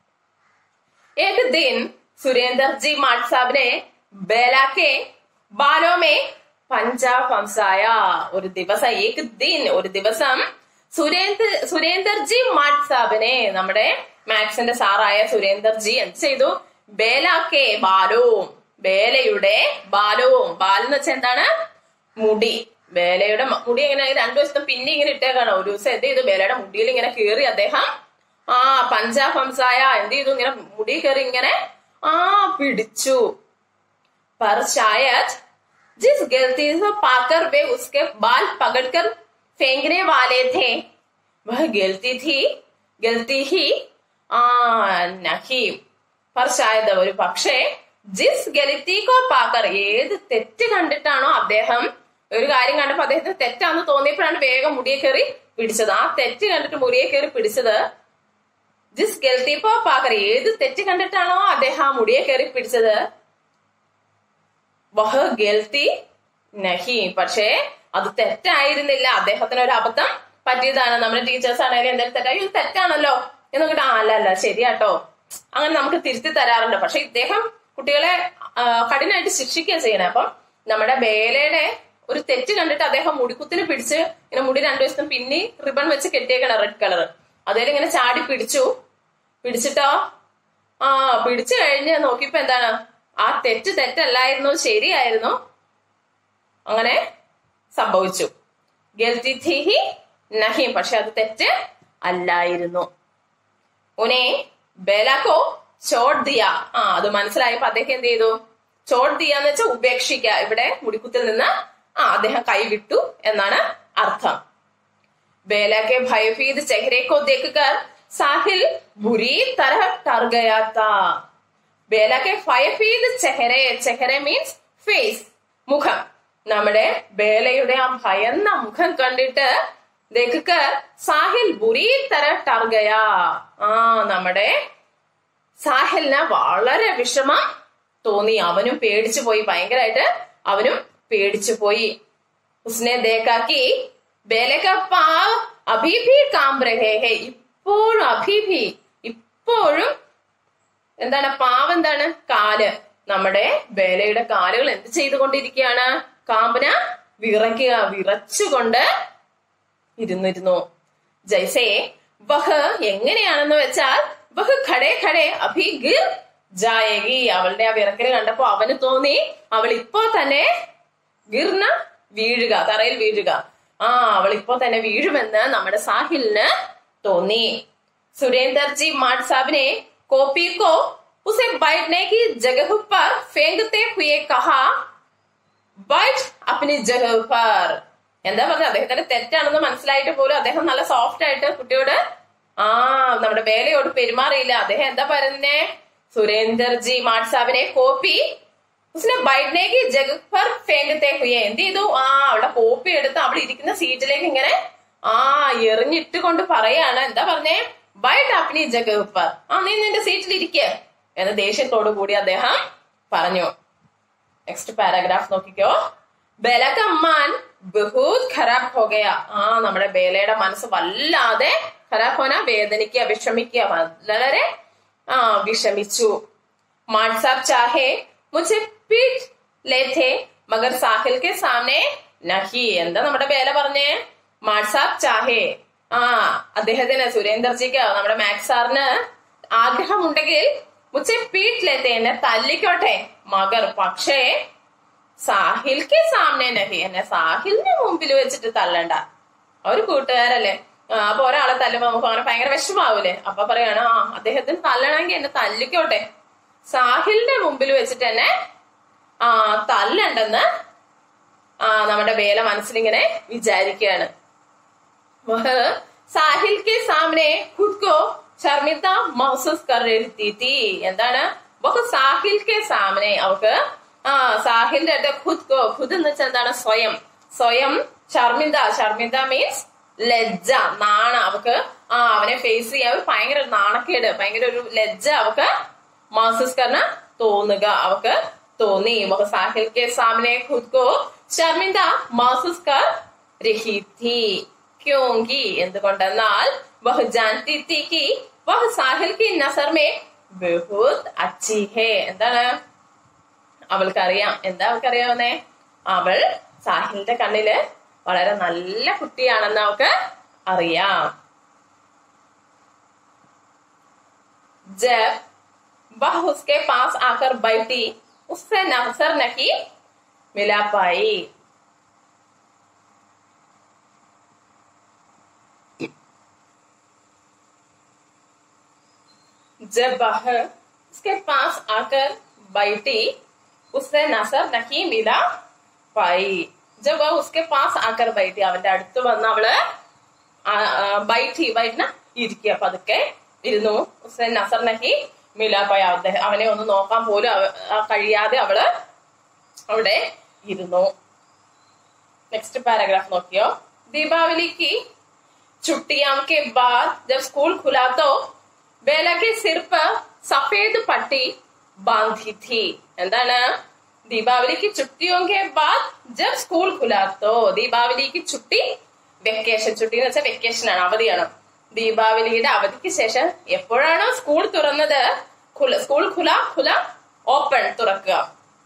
एक दिन सुरेंद्र जी माट साहब ने बेला के बालों में പഞ്ചാ ഫംസായ ഒരു ദിവസം ഏക് ദിൻ ഒരു ദിവസം സുരേന്ദ്ര സുരേന്ദർ ജി മാട്ട് സാബിനെ നമ്മുടെ മാത്സിന്റെ സാറായ സുരേന്ദർ ജി എന്ത് ചെയ്തു ബേലാക്കെ ബാലവും ബേലയുടെ ബാലവും ബാലെന്ന് വെച്ചാൽ എന്താണ് മുടി ബേലയുടെ മ- മുടി ഇങ്ങനെ രണ്ടു വശത്തും പിന്നെ ഇങ്ങനെ ഇട്ടേക്കാണ് ഒരു ദിവസം എന്ത് ചെയ്തു ബേലയുടെ മുടിയിൽ ഇങ്ങനെ കീറി അദ്ദേഹം ആ പഞ്ചാബ് ഹംസായ എന്ത് ചെയ്തു ഇങ്ങനെ മുടി കയറി ഇങ്ങനെ ആ പിടിച്ചു पर शायद जिस गलती से पाकर वे उसके बाल पकड़कर फेंकने वाले थे वह गलती थी गलती ही ആ നഹി पर शायद ഒരു പക്ഷേ ജിസ് ഗലത്തിക്കോ പാക്കർ ഏത് തെറ്റ് കണ്ടിട്ടാണോ അദ്ദേഹം ഒരു കാര്യം കണ്ടപ്പോ അദ്ദേഹത്തിന് തെറ്റാന്ന് തോന്നിയപ്പോഴാണ് വേഗം മുടിയെ കയറി പിടിച്ചത് ആ തെറ്റ് കണ്ടിട്ട് മുടിയെ കയറി പിടിച്ചത് ജിസ് ഗൽത്തിപ്പോ പാക്കർ ഏത് തെറ്റ് കണ്ടിട്ടാണോ അദ്ദേഹം ആ മുടിയെ കയറി പിടിച്ചത് വഹ ഗൽത്തി നഹി പക്ഷേ അത് തെറ്റായിരുന്നില്ല അദ്ദേഹത്തിന് ഒരു അബദ്ധം പറ്റിയതാണ് നമ്മുടെ ടീച്ചേഴ്സ് ആണെങ്കിലും എന്തെങ്കിലും തെറ്റായി ഇത് തെറ്റാണല്ലോ എന്ന് നോക്കിട്ട് ആ അല്ല അല്ല ശരിയാട്ടോ അങ്ങനെ നമുക്ക് തിരുത്തി തരാറുണ്ട് പക്ഷെ ഇദ്ദേഹം കുട്ടികളെ ആ, കഠിനമായിട്ട് ശിക്ഷിക്കുക ചെയ്യണേ അപ്പം നമ്മുടെ ബേലയുടെ ഒരു തെറ്റ് കണ്ടിട്ട് അദ്ദേഹം മുടിക്കുത്തിന് പിടിച്ച് ഇങ്ങനെ മുടി രണ്ടു വശത്തും പിന്നി റിബൺ വെച്ച് കെട്ടിയേക്കണം റെഡ് കളർ അതേലും ഇങ്ങനെ ചാടി പിടിച്ചു പിടിച്ചിട്ടോ ആ പിടിച്ചു കഴിഞ്ഞ് നോക്കിയപ്പോ എന്താണ് ആ തെറ്റ് തെറ്റല്ലായിരുന്നു ശരിയായിരുന്നു അങ്ങനെ സംഭവിച്ചു ഗൽത്തി ഥി ഹി നഹി പക്ഷെ അത് തെറ്റ് അല്ലായിരുന്നു ഉനെ ബേലാക്കോ ചോട്ട് ദിയ ആ അത് മനസ്സിലായപ്പോ അദ്ദേഹം എന്ത് ചെയ്തു ചോട്ട് ദിയ എന്ന് വെച്ചാൽ ഉപേക്ഷിക്ക ഇവിടെ മുടിക്കുത്തിൽ നിന്ന് ആ അദ്ദേഹം കൈവിട്ടു എന്നാണ് അർത്ഥം बेला के भयभीत चेहरे को देखकर साहिल बुरी तरह डर गया था बेला के ഭയഭീത് ചെഹരെ ചെഹരെ മീൻസ് ഫേസ് മുഖം നമ്മുടെ ബേലയുടെ ആ ഭയന്ന മുഖം കണ്ടിട്ട് ദേഖക്ക് സാഹിൽ ബുരി തര ടർഗയ ആ നമ്മുടെ സാഹിലിന് വളരെ വിഷമം തോന്നി അവനും പേടിച്ചു പോയി ഭയങ്കരമായിട്ട് അവനും പേടിച്ചു പോയി ഉസ്നെ ദേക്കാക്കി ബേലക പാവ് അഭി ഭി കാം രഹേ ഹേ ഇപ്പോഴും അഭി ഭി ഇപ്പോഴും എന്താണ് പാവ് എന്താണ് കാല് നമ്മുടെ ബേലയുടെ കാലുകൾ എന്ത് ചെയ്തുകൊണ്ടിരിക്കുകയാണ് കാമ്പന വിറയ്ക്കുക വിറച്ചുകൊണ്ട് ഇരുന്നിരുന്നു ജൈസേ വഹ് എങ്ങനെയാണെന്ന് വെച്ചാൽ വഹ് ഖടേ ഖടേ അഭി ഗിർ ജായകി അവളുടെ ആ വിറക്കല് കണ്ടപ്പോ അവന് തോന്നി അവൾ ഇപ്പോ തന്നെ ഗിർന വീഴുക തറയിൽ വീഴുക ആ അവൾ ഇപ്പോ തന്നെ വീഴുമെന്ന് നമ്മുടെ സാഹിലിന് തോന്നി സുരേന്ദർ ജി മാഡ് സാബിനെ കോപ്പി को उसे बैठने की जगह पर फेंकते हुए कहा ബൈറ്റ് അപ്പിനി ജഗഹ് പർ എന്താ പറഞ്ഞത് അദ്ദേഹത്തിന്റെ തെറ്റാണെന്ന് മനസ്സിലായിട്ട് പോലും അദ്ദേഹം നല്ല സോഫ്റ്റ് ആയിട്ട് കുട്ടിയോട് ആ നമ്മുടെ വേലയോട് പെരുമാറിയില്ല അദ്ദേഹം എന്താ പറയുന്നേ സുരേന്ദർ ജി മാഡ് സാബിനെ കോപ്പി ഉസ്നെ ബൈഡ്നേക്ക് ജഗഹ് പർ ഫേങ്കത്തെ ഹുയെ എന്ത് ചെയ്തു ആ അവിടെ കോപ്പി എടുത്ത് അവിടെ ഇരിക്കുന്ന സീറ്റിലേക്ക് ഇങ്ങനെ ആ എറിഞ്ഞിട്ട് കൊണ്ട് പറയാണ് എന്താ പറഞ്ഞേ ബൈഡ് അപ്പിനി ജഗഹ് പർ ആ നീ നിന്റെ സീറ്റിൽ ഇരിക്കുക എന്ന് ദേഷ്യത്തോടു കൂടി അദ്ദേഹം പറഞ്ഞു നെക്സ്റ്റ് പാരാഗ്രാഫ് നോക്കിക്കോ ബേല का मन बहुत खराब हो गया ആ നമ്മുടെ ബേലയുടെ മനസ്സ് വല്ലാതെ ഖരാബ് ഹോന വേദനിക്കുക വിഷമിക്കുക വളരെ ആ വിഷമിച്ചു മാഡ് സാബ് ചാഹെ മുझे पीट ले थे मगर സാഹിൽ के सामने നഹി എന്താ നമ്മുടെ ബേല പറഞ്ഞേ മാഡ് സാബ് ചാഹെ ആ അദ്ദേഹത്തിന് സുരേന്ദർജിക്ക് നമ്മുടെ മാക്സ് സാറിന് ആഗ്രഹമുണ്ടെങ്കിൽ മുച്ചെ പീട്ടിലെത്തെ എന്നെ തല്ലിക്കോട്ടെ മകർ പക്ഷേ സാഹിൽക്ക് സാമനെ നഹി എന്നെ സാഹിലിന് മുമ്പിൽ വെച്ചിട്ട് തല്ലണ്ട ഒരു കൂട്ടുകാരല്ലേ ആ, അപ്പൊ ഒരാളെ തല്ലുമ്പോ നമുക്ക് അങ്ങനെ ഭയങ്കര വിഷമാവൂലേ അപ്പൊ പറയാണ് ആ അദ്ദേഹത്തിന് തല്ലണമെങ്കിൽ എന്നെ തല്ലിക്കോട്ടെ സാഹിലിന്റെ മുമ്പിൽ വെച്ചിട്ട് എന്നെ ആ തല്ലണ്ടെന്ന് ആ നമ്മുടെ വേല മനസ്സിലിങ്ങനെ വിചാരിക്കുകയാണ് वह സാഹിൽ के सामने खुद को शर्मिता महसूस कर रही थी എന്താണ് വഹ് സാഹിൽ के सामने അവക്ക് ആ സാഹിലിന്റെ അടുത്ത് ഖുദ് കോ ഖുദ് എന്ന് വെച്ചാൽ എന്താണ് സ്വയം സ്വയം ഷർമിത ഷർമിത മീൻസ് ലജ്ജ നാണ അവക്ക് ആ അവനെ ഫേസ് ചെയ്യാൻ ഒരു ഭയങ്കര ഒരു നാണക്കേട് ഭയങ്കര ഒരു ലജ്ജ അവക്ക് മാസസ് കർണ തോന്നുക അവക്ക് തോന്നി വഹ് സാഹിൽ के सामने खुद को शर्मिंदा महसूस कर रही थी क्योंकि എന്തുകൊണ്ടെന്നാൽ वह जानती थी कि वह साहिल की नजर में बहुत अच्छी है എന്താണ് അവൾക്കറിയാം എന്താ അവൾക്കറിയാവുന്നേ അവൾ സാഹിലിന്റെ കണ്ണില് വളരെ നല്ല കുട്ടിയാണെന്ന് അവൾക്ക് അറിയാം जब वह उसके पास आकर बैठी उससे नजर नहीं मिला पाई जब वह उसके पास आकर बैठी उससे नजर नहीं मिला पाई जब वह उसके पास आकर बैठी അവന്റെ അടുത്ത് വന്ന് അവള് ബൈठी ബൈറ്റിന ഇരിക്കുക പതുക്കെ ഇരുന്നു ഉസ്നെ നസർ നഹി മിലാപ്പായ അദ്ദേഹം അവനെ ഒന്ന് നോക്കാൻ പോലും അവ- ആ കഴിയാതെ അവള് അവിടെ ഇരുന്നു നെക്സ്റ്റ് പാരാഗ്രാഫ് നോക്കിയോ ദീപാവലിക്ക് छुट्टियां के बाद जब स्कूल खुला तो बेला के सिर पर सफेद पट्टी बांधी थी എന്താണ് ദീപാവലിക്ക് ചുട്ടിയോ के बाद जब स्कूल खुला तो ദീപാവലിക്ക് ചുട്ടി വെക്കേഷൻ ചുട്ടി എന്ന് വെച്ചാൽ വെക്കേഷൻ ആണ് അവധിയാണ് ദീപാവലിയുടെ അവധിക്ക് ശേഷം എപ്പോഴാണോ സ്കൂൾ തുറന്നത് ഖുല- സ്കൂൾ ഖുല ഖുല ഓപ്പൺ തുറക്കുക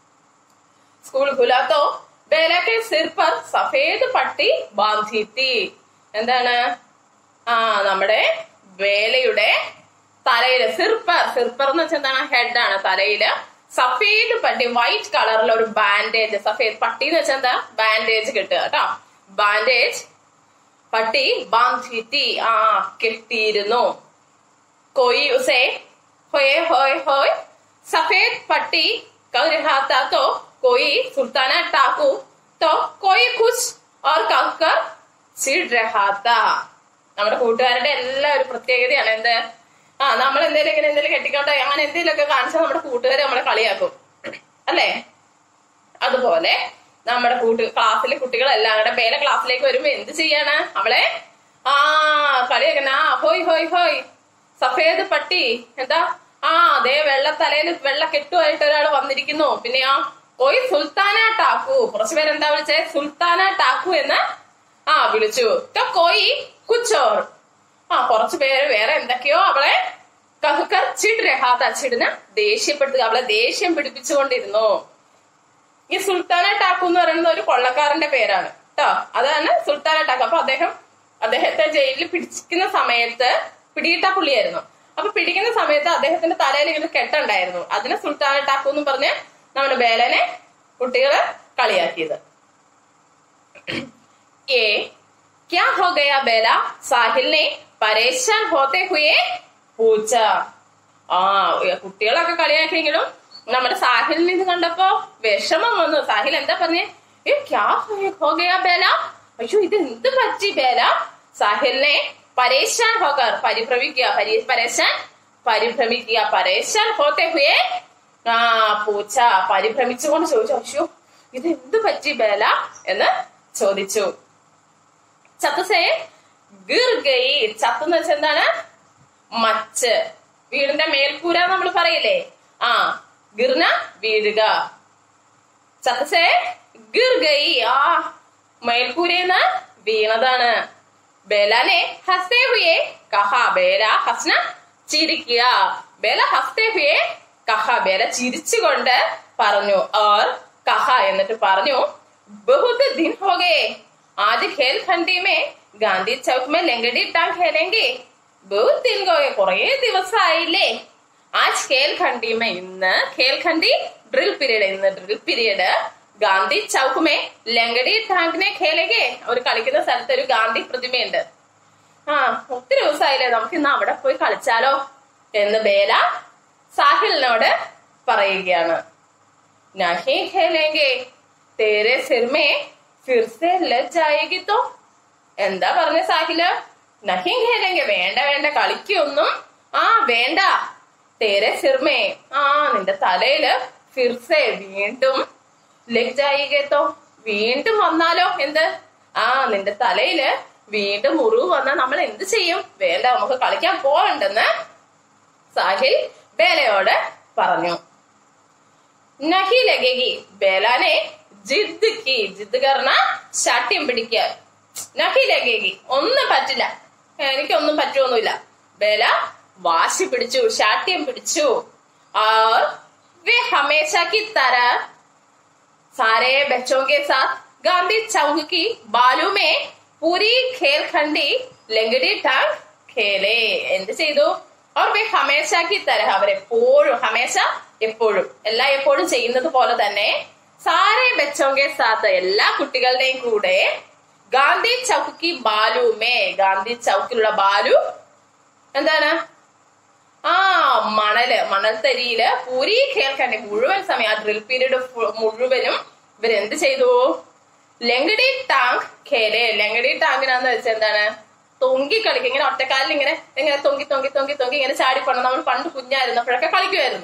स्कूल खुला तो बेला के सिर पर सफेद പട്ടി ബാന്ധി थी എന്താണ് ആ നമ്മുടെ വേലയുടെ തലയില് സിർപ്പർ സിർപ്പർ എന്ന് വെച്ചാൽ എന്താണ് ഹെഡ് ആണ് തലയില് സഫേദ് പട്ടി വൈറ്റ് കളറിൽ ഒരു ബാൻഡേജ് സഫേദ് പട്ടി എന്ന് വെച്ചാൽ എന്താ ബാൻഡേജ് കിട്ടുക കേട്ടോ ബാൻഡേജ് പട്ടി ബാന്ധിത്തി ആ കെട്ടിയിരുന്നു कोई उसे होए होए होए सफेद पट्टी कर रहा था तो कोई सुल्ताना टाकू तो कोई कुछ और कहकर चिढ़ रहा था നമ്മുടെ കൂട്ടുകാരുടെ എല്ലാ ഒരു പ്രത്യേകതയാണ് എന്ത് ആ നമ്മൾ എന്തെങ്കിലും ഇങ്ങനെ എന്തെങ്കിലും കെട്ടിക്കോട്ടെ അങ്ങനെ എന്തെങ്കിലുമൊക്കെ കാണിച്ചാൽ നമ്മുടെ കൂട്ടുകാരെ നമ്മളെ കളിയാക്കും അല്ലേ അതുപോലെ നമ്മുടെ കൂട്ട് ക്ലാസ്സിലെ കുട്ടികളെല്ലാം കൂടെ പേരെ ക്ലാസ്സിലേക്ക് വരുമ്പോ എന്ത് ചെയ്യാണ് അവളെ ആ കളിയാക്കണ ആ ഹോയ് ഹോയ് ഹോയ് സഫേദ് പട്ടി എന്താ ആ അതേ വെള്ള തലയിൽ വെള്ള കെട്ടുമായിട്ട് ഒരാൾ വന്നിരിക്കുന്നു പിന്നെ ആ കോയി സുൽത്താന ടാക്കു കുറച്ചു പേരെന്താ വിളിച്ചേ സുൽത്താന ടാക്കു എന്ന് ആ വിളിച്ചു ട്ടോ കോയി കുച്ചോർ ആ കുറച്ചു പേര് വേറെ എന്തൊക്കെയോ അവളെ കഹുക്കർ ചിഡ് രഹാത്ത ചിടിന് ദേഷ്യപ്പെടുത്തുക അവളെ ദേഷ്യം പിടിപ്പിച്ചുകൊണ്ടിരുന്നു ഈ സുൽത്താന ടാക്കു എന്ന് പറയുന്നത് ഒരു കൊള്ളക്കാരന്റെ പേരാണ് കേട്ടോ അതാണ് സുൽത്താന ടാക്കു അപ്പൊ അദ്ദേഹം അദ്ദേഹത്തെ ജയിലിൽ പിടിച്ചിരിക്കുന്ന സമയത്ത് പിടിയിട്ട പുള്ളിയായിരുന്നു അപ്പൊ പിടിക്കുന്ന സമയത്ത് അദ്ദേഹത്തിന്റെ തലയിൽ ഇങ്ങനെ കെട്ടുണ്ടായിരുന്നു അതിനെ സുൽത്താൻ ടാക്കു എന്നും പറഞ്ഞ് നമ്മുടെ ബേലനെ കുട്ടികള് കളിയാക്കിയത് ए क्या हो गया बेला സാഹിൽ ने പരേശാൻ ഹോത്തെ ഹുയെ പൂച്ച ആ കുട്ടികളൊക്കെ കളിയാക്കിയെങ്കിലും നമ്മുടെ സാഹിലിനെ ഇത് കണ്ടപ്പോ വിഷമം വന്നു സാഹിൽ എന്താ പറഞ്ഞേ ഏ ക്യാ ഹോ ഗയാ ബേല അയ്യോ ഇത് എന്ത് പറ്റി ബേല സാഹിലിനെ പരേശാൻ ഹോക്കർ പരിഭ്രമിക്കുക പരി പരേശാൻ പരിഭ്രമിക്കുക പരേശാൻ ഹോത്തെ ഹുയെ ആ പൂച്ച പരിഭ്രമിച്ചുകൊണ്ട് ചോദിച്ചു അയ്യോ ഇത് എന്ത് പറ്റി ബേല എന്ന് ചോദിച്ചു ചത്തസേ ഗീർഗൈ ചത്ത് എന്ന് വെച്ചാൽ എന്താണ് മച്ച് വീടിന്റെ മേൽക്കൂര നമ്മൾ പറയില്ലേ ആ ഗിർന വീഴുക ചത്തസേ ഗീർഗൈ ആ മേൽക്കൂരന്ന് വീണതാണ് ബേലാനെ ഹസ്തേ ഹുയെ കഹ ബേല ഹസ്ന ചിരിക്കുക ബേല ഹസ്തേ ഹുയെ കഹ ബേല ചിരിച്ചുകൊണ്ട് പറഞ്ഞു ഓർ കഹ എന്നിട്ട് പറഞ്ഞു बहुत दिन हो गए आज खेल खंडी में ഗാന്ധി ചൗക്ക് മേ ലങ്കടി ടാങ് ഖേലെങ്കി बहुत दिन हो गए കുറേ ദിവസമായില്ലേ ആജ് ഖേൽ ഖണ്ഡി മേ ഇന്ന് ഖേൽ ഖണ്ഡി ഡ്രിൽ പീരീഡ് ഇന്ന് ഡ്രിൽ പീരീഡ് ഗാന്ധി ചൗക്ക് മേ ലങ്കടി ടാങ്കിനെ ഖേലെങ്കി അവർ കളിക്കുന്ന സ്ഥലത്ത് ഒരു ഗാന്ധി പ്രതിമയുണ്ട് ആ ഒത്തിരി ദിവസമായില്ലേ നമുക്ക് ഇന്ന് അവിടെ പോയി കളിച്ചാലോ എന്ന് ബേല സാഹിലിനോട് പറയുകയാണ് नहीं खेलेंगे तेरे सिर में फिर से लग जाएगी तो എന്താ പറഞ്ഞ സാഹില് നഹിം ഖേലെങ്കെ വേണ്ട വേണ്ട കളിക്കൊന്നും ആ വേണ്ട തേരെ സിർമേ ആ നിന്റെ തലയില് ഫിർസെ വീണ്ടും ലഗ് ജായികത്തോ വീണ്ടും വന്നാലോ എന്ത് ആ നിന്റെ തലയില് വീണ്ടും മുറിവ് വന്നാൽ നമ്മൾ എന്ത് ചെയ്യും വേണ്ട നമുക്ക് കളിക്കാൻ പോവണ്ടെന്ന് സാഹിൽ ബേലയോട് പറഞ്ഞു നഹി ലഗേഗി ബേലാനെ ജിദ് കി ജിദ് കർണ ശാഠ്യം പിടിക്കുക നഹി ലഗേഗി ഒന്നും പറ്റില്ല എനിക്കൊന്നും പറ്റുമൊന്നുമില്ല ബേല വാശി പിടിച്ചു ശാഠ്യം പിടിച്ചു और वे हमेशा की तरह सारे बच्चों के साथ गांधी चौक की बालू में पूरी खेल खंडी ലങ്കടി ടാങ് ഖേലേ എന്ത് ചെയ്തു അവർ വേ ഹമേശാക്കി തരഹ അവരെപ്പോഴും ഹമേശ എപ്പോഴും എല്ലാ എപ്പോഴും ചെയ്യുന്നത് പോലെ തന്നെ സാരെ ബച്ചോങ്കെ സാത്ത് എല്ലാ കുട്ടികളുടെയും കൂടെ ഗാന്ധി ചൗക്കി ബാലുമേ ഗാന്ധി ചൗക്കിലുള്ള ബാലു എന്താണ് ആ മണല് മണൽത്തരിയില് പൂരി കേൾക്കണ്ടേ മുഴുവൻ സമയം ആ ഡ്രിൽ പീരീഡ് മുഴുവനും ഇവരെന്ത് ചെയ്തു ലങ്കടി ടാങ്ക് ഖേലെ ലങ്കടി ടാങ്കിനാന്ന് വെച്ചാൽ എന്താണ് തൊങ്കി കളിക്കും ഇങ്ങനെ ഒറ്റക്കാലിൽ ഇങ്ങനെ ഇങ്ങനെ തൊങ്കി തൊങ്കി തൊങ്കി തൊങ്കി ഇങ്ങനെ ചാടിപ്പണം നമ്മൾ പണ്ട് കുഞ്ഞായിരുന്നപ്പോഴൊക്കെ കളിക്കുമായിരുന്നു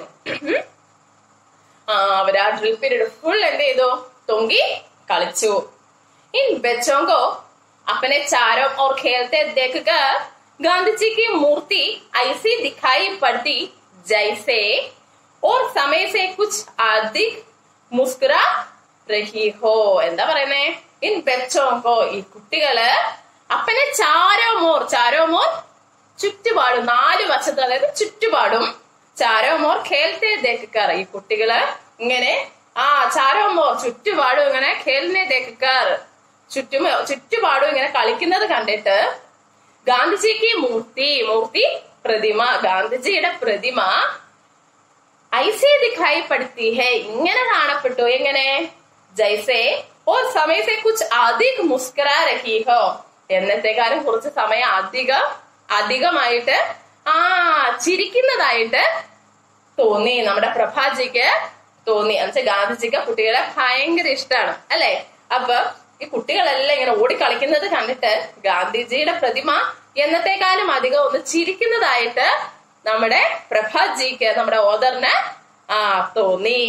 ആ അവര് ആ ഡ്രിൽ പീരീഡ് ഫുൾ എന്ത് ചെയ്തു തൊങ്കി കളിച്ചു इन बच्चों को अपने चारों ओर खेलते देखकर गांधी जी की मूर्ति ऐसी दिखाई पड़ती जैसे और समय से कुछ अधिक मुस्कुरा रही हो എന്താ പറയുന്നേ ഇൻ ബെച്ചോങ്കോ ഈ കുട്ടികള് അപ്പനെ ചാരോ മോർ ചാരോ മോർ ചുറ്റുപാടും നാല് വശത്ത് അതായത് ചുറ്റുപാടും ചാരോ മോർ ഖേൽത്തെ ദേക്കാർ ഈ കുട്ടികള് ഇങ്ങനെ ആ ചാരോ മോർ ചുറ്റുപാടും ഇങ്ങനെ ഖേലിനെ ദേക്കാർ ചുറ്റും ചുറ്റുപാടും ഇങ്ങനെ കളിക്കുന്നത് കണ്ടിട്ട് ഗാന്ധിജിക്ക് മൂർത്തി മൂർത്തി പ്രതിമ ഗാന്ധിജിയുടെ പ്രതിമ ഐസേ ദിഖായി പടുത്തി ഹേ ഇങ്ങനെ കാണപ്പെട്ടു എങ്ങനെ ജൈസേ ഓ സമയത്തെ കുച്ച് അധിക് മുസ്കര രഹി ഹോ എന്നത്തെക്കാളും കുറച്ച് സമയം അധികം അധികമായിട്ട് ആ ചിരിക്കുന്നതായിട്ട് തോന്നി നമ്മുടെ പ്രഭാജിക്ക് തോന്നി എന്നുവെച്ചാൽ ഗാന്ധിജിക്ക് കുട്ടികളെ ഭയങ്കര ഇഷ്ടമാണ് അല്ലെ അപ്പൊ ഈ കുട്ടികളെല്ലാം ഇങ്ങനെ ഓടിക്കളിക്കുന്നത് കണ്ടിട്ട് ഗാന്ധിജിയുടെ പ്രതിമ എന്നത്തെക്കാളും അധികം ഒന്ന് ചിരിക്കുന്നതായിട്ട് നമ്മുടെ പ്രഭാജിക്ക് നമ്മുടെ ഓദറിന് ആ തോന്നി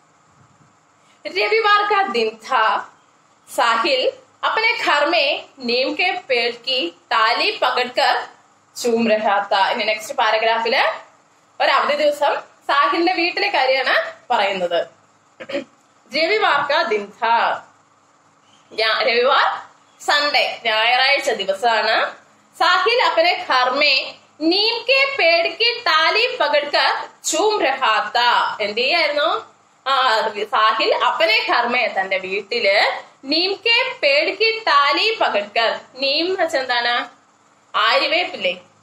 रविवार का दिन था साहिल अपने घर में नीम के पेड़ की ताली पकड़कर ചൂം रहा था ഇനി നെക്സ്റ്റ് പാരഗ്രാഫില് ഒരു അവധി ദിവസം സാഹിലിന്റെ വീട്ടിലെ കാര്യമാണ് പറയുന്നത് രവിവാർ കാ ദിൻ ഥാ ഞാ- രവിവാർ സൺഡേ ഞായറാഴ്ച ദിവസമാണ് സാഹിൽ അപ്പനെ ഘർമേ നീം കെ പേട് കി താലി പകಡ್ಕർ ചൂം രഹാത്ത എന്ത് ചെയ്യായിരുന്നു ആ സാഹിൽ അപ്പനെ ഘർമേ തന്റെ വീട്ടില് നീം കെ പേട് കി താലി പകಡ್കർ നീം എന്ന് വെച്ചാൽ എന്താണ് ആര്യവേപ്പില്ലേ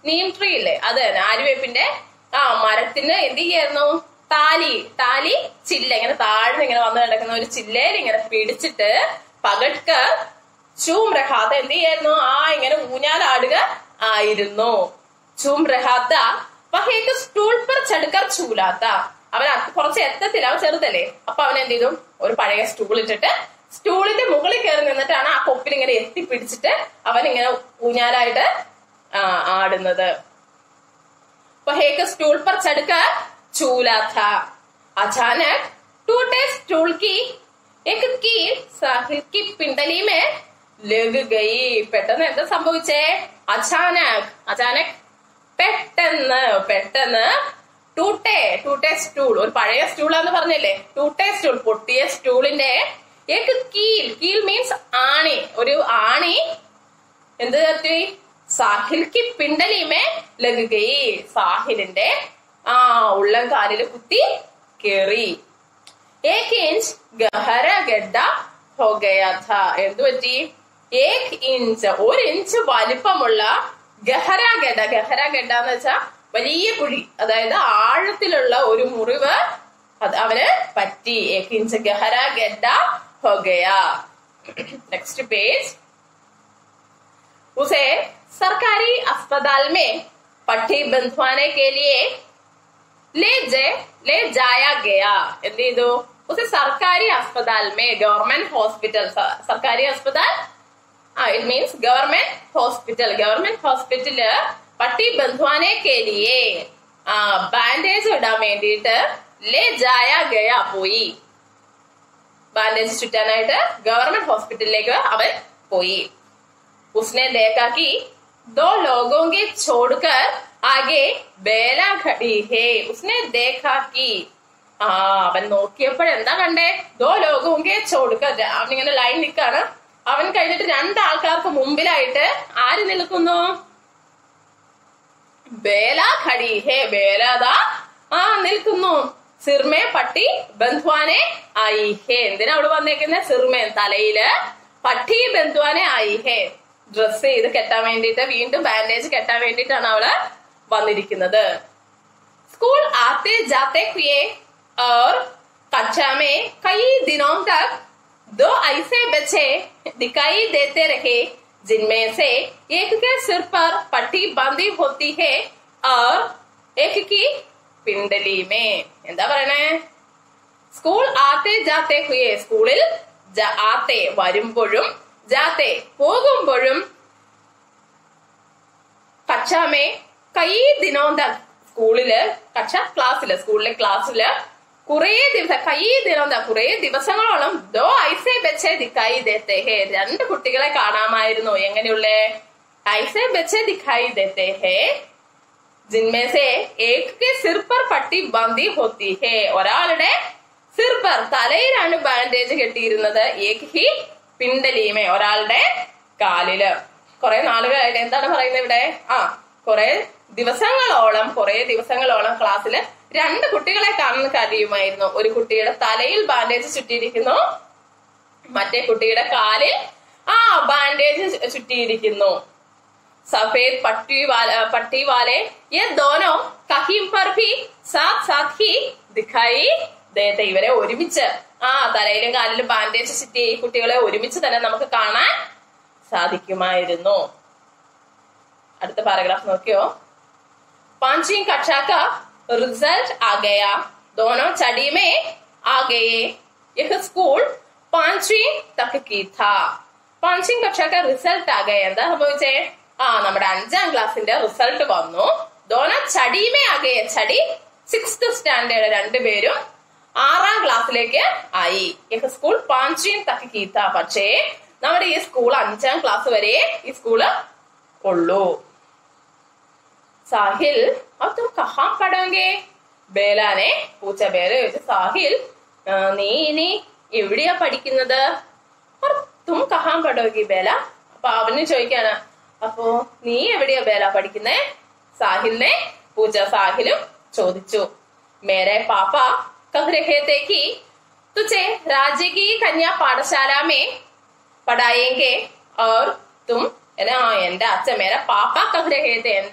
നീം ട്രീ ഇല്ലേ അത് തന്നെ ആര്യവേപ്പിന്റെ ആ മരത്തിന് എന്ത് ചെയ്യായിരുന്നു താലി താലി ചില്ല ഇങ്ങനെ താഴ്ന്ന് ഇങ്ങനെ വന്ന് കിടക്കുന്ന ഒരു ചില്ലയിൽ ഇങ്ങനെ പിടിച്ചിട്ട് പകട്ട് ചൂം രഹാത്ത എന്ത് ചെയ്യായിരുന്നു ആ ഇങ്ങനെ ഊഞ്ഞാലാടുക ആയിരുന്നു ചൂം രഹാത്ത വഹേക്ക് സ്റ്റൂൾ per ചടുക്കർ ചൂലാത്ത അവൻ അത് കുറച്ച് എത്തത്തില്ല അവൻ ചെറുതല്ലേ അപ്പൊ അവൻ എന്ത് ചെയ്തു ഒരു പഴയ സ്റ്റൂൾ ഇട്ടിട്ട് സ്റ്റൂളിന്റെ മുകളിൽ കയറി നിന്നിട്ടാണ് ആ കൊപ്പിൽ ഇങ്ങനെ എത്തിപ്പിടിച്ചിട്ട് അവൻ ഇങ്ങനെ ഊഞ്ഞാലായിട്ട് ആ, ആടുന്നത് वह एक स्टूल पर चढ़कर झूला था अचानक टूटे स्टूल की एक कील साहिल की पिंडली में ലഗ് ഗയി പെട്ടെന്ന് എന്താ സംഭവിച്ചേ അചാനക് അചാനക് പെട്ടെന്ന് പെട്ടെന്ന് ടൂട്ടെ ടൂട്ടെ സ്റ്റൂൾ ഒരു പഴയ സ്റ്റൂളാന്ന് പറഞ്ഞില്ലേ ടൂട്ടെ സ്റ്റൂൾ പൊട്ടിയ സ്റ്റൂളിന്റെ ഏക്ക് കീൽ കീൽ മീൻസ് ആണി ഒരു ആണി എന്ത് പറ്റി സാഹിൽക്ക് പിണ്ടലിമേ ലഗുകയി സാഹിലിന്റെ ആ ഉള്ളം കാലില് കുത്തി കേറി ഏക് ഇഞ്ച് ഗഹര ഗഡ്ഡ ഹോഗയാഥ എന്തു പറ്റി ഏക് ഇഞ്ച് ഒരു ഇഞ്ച് വലിപ്പമുള്ള ഗഹര ഗഡ ഗഹര ഗഡ എന്ന് വെച്ചാ വലിയ കുഴി അതായത് ആഴത്തിലുള്ള ഒരു മുറിവ് അത് അവന് പറ്റി ഏക് ഇഞ്ച് ഗഹര ഗഡ ഹോഗയ നെക്സ്റ്റ് പേജ് उसे सरकारी अस्पताल में पट्टी बंधवाने के लिए ले जे ले जाया गया എന്ത് ചെയ്തു उसे सरकारी अस्पताल में गवर्नमेंट हॉस्पिटल सरकारी अस्पताल ആ it means government hospital government hospital പട്ടി ബന്ധുവാനെ കേലിയെ ആ ബാൻഡേജ് ഇടാൻ വേണ്ടിയിട്ട് ലേ ജായ ഗയ പോയി ബാൻഡേജ് ചുറ്റാനായിട്ട് ഗവൺമെന്റ് ഹോസ്പിറ്റലിലേക്ക് അവൻ പോയി उसने देखा कि दो लोगों के छोड़कर आगे बेला खड़ी है उसने देखा कि ആ അവൻ നോക്കിയപ്പോൾ എന്താ കണ്ടേ ദോ ലോകോങ്കെ ചോടുക്ക അവൻ ഇങ്ങനെ ലൈൻ നിൽക്കാണ് അവൻ കഴിഞ്ഞിട്ട് രണ്ടാൾക്കാർക്ക് മുമ്പിലായിട്ട് ആര് നിൽക്കുന്നു ബേല ഖടി ഹേ ബേലതാ ആ നിൽക്കുന്നു സിർമേ പട്ടി ബന്ധുവാനെ ആയി ഹേ എന്തിനാ അവള് വന്നേക്കുന്നത് സിർമേ തലയില് പട്ടി ബന്ധുവാനെ ആയി ഹേ ഡ്രസ് ചെയ്ത് കെട്ടാൻ വേണ്ടിയിട്ട് വീണ്ടും ബാൻഡേജ് കെട്ടാൻ വേണ്ടിയിട്ടാണ് അവള് വന്നിരിക്കുന്നത് स्कूल आते जाते हुए और कक्षा में कई दिनों तक दो ऐसे बच्चे दिखाई देते रहे जिनमें से एक के सिर पर पट्टी बांधी होती है और एक की पिंडली में എന്താ പറയണേ സ്കൂൾ ആത്തെ ജാത്തെ ഹുയെ സ്കൂളിൽ ജ- ആത്തെ വരുമ്പോഴും ജാത്തെ പോകുമ്പോഴും കക്ഷാമേ കൈ ദിനോന്ത സ്കൂളില് കക്ഷ ക്ലാസ്സില് സ്കൂളിലെ ക്ലാസ്സില് കുറേ ദിവസം കൈ ദിനോന്ത കുറേ ദിവസങ്ങളോളം ദോ ഐസേ ബെച്ചേ ദിക്കായി ദേത്തെ ഹേ രണ്ട് കുട്ടികളെ കാണാമായിരുന്നു എങ്ങനെയുള്ളേ ഐസേ ബെച്ചേ ദിക്കായി ദേത്തെ ഹേ ജിന്മേ സേ ഏക് കെ സിർ പർ പട്ടി ബന്ദി ഹോത്തി ഹേ ഒരാളുടെ സിർ പർ തലയിലാണ് ബാൻഡേജ് കെട്ടിയിരുന്നത് ഏക് ഹി പിണ്ടലീമേ ഒരാളുടെ കാലില് കുറെ നാളുകളായിട്ട് എന്താണ് പറയുന്നത് ഇവിടെ ആ കുറെ ദിവസങ്ങളോളം കുറെ ദിവസങ്ങളോളം ക്ലാസ്സിൽ രണ്ട് കുട്ടികളെ കാണുന്ന കഴിയുമായിരുന്നു ഒരു കുട്ടിയുടെ തലയിൽ ബാൻഡേജ് ചുറ്റിയിരിക്കുന്നു മറ്റേ കുട്ടിയുടെ കാലിൽ ആ ബാൻഡേജ് ചുറ്റിയിരിക്കുന്നു सफेद पट्टी वाला पट्टी वाले ये दोनों कहीं पर भी साथ साथ ही दिखाई देते ഇവരെ ഒരുമിച്ച് ആ തലയിലും കാലിലും ബാൻഡേജ് ചുറ്റിയ ഈ കുട്ടികളെ ഒരുമിച്ച് തന്നെ നമുക്ക് കാണാൻ സാധിക്കുമായിരുന്നു അടുത്ത പാരഗ്രാഫ് നോക്കിയോ पांचवी कक्षा का रिजल्ट आ गया दोनों चढ़ी में आ गए यह स्कूल पांचवी तक की था പാഞ്ചിങ് കക്ഷയൊക്കെ റിസൾട്ട് ആകെ എന്താ സംഭവിച്ചേ ആ നമ്മുടെ അഞ്ചാം ക്ലാസ്സിന്റെ റിസൾട്ട് വന്നു ദോന ചടിയുമേ ആകെ ചടി സിക്സ്ത് സ്റ്റാൻഡേർഡ് രണ്ടുപേരും ആറാം ക്ലാസ്സിലേക്ക് ആയി യഹ് സ്കൂൾ പാഞ്ചിയും തക്ക് കീത്ത പക്ഷേ നമ്മുടെ ഈ സ്കൂൾ അഞ്ചാം ക്ലാസ് വരെ ഈ സ്കൂള് ഉള്ളൂ സാഹിൽ अब तुम कहाँ पढ़ोगे ബേലാനെ പൂച്ച ബേല ചോദിച്ചു സാഹിൽ ആ, നീ ഇനി എവിടെയാ പഠിക്കുന്നത് "और तुम कहाँ पढ़ोगी ബേല അപ്പൊ അവന് ചോദിക്കാണ് അപ്പോ നീ എവിടെയാ ബേല പഠിക്കുന്നേ സാഹിലിനെ പൂച്ച സാഹിലും ചോദിച്ചു മേരെ പാപ്പ कह रहे थे कि तुझे राज्य की कन्या पाठशाला में പടായെങ്കെ और तुम എന്നാ എന്റെ അച്ഛൻ മേരെ പാപ്പ കഹ് രഹേ थे എന്റെ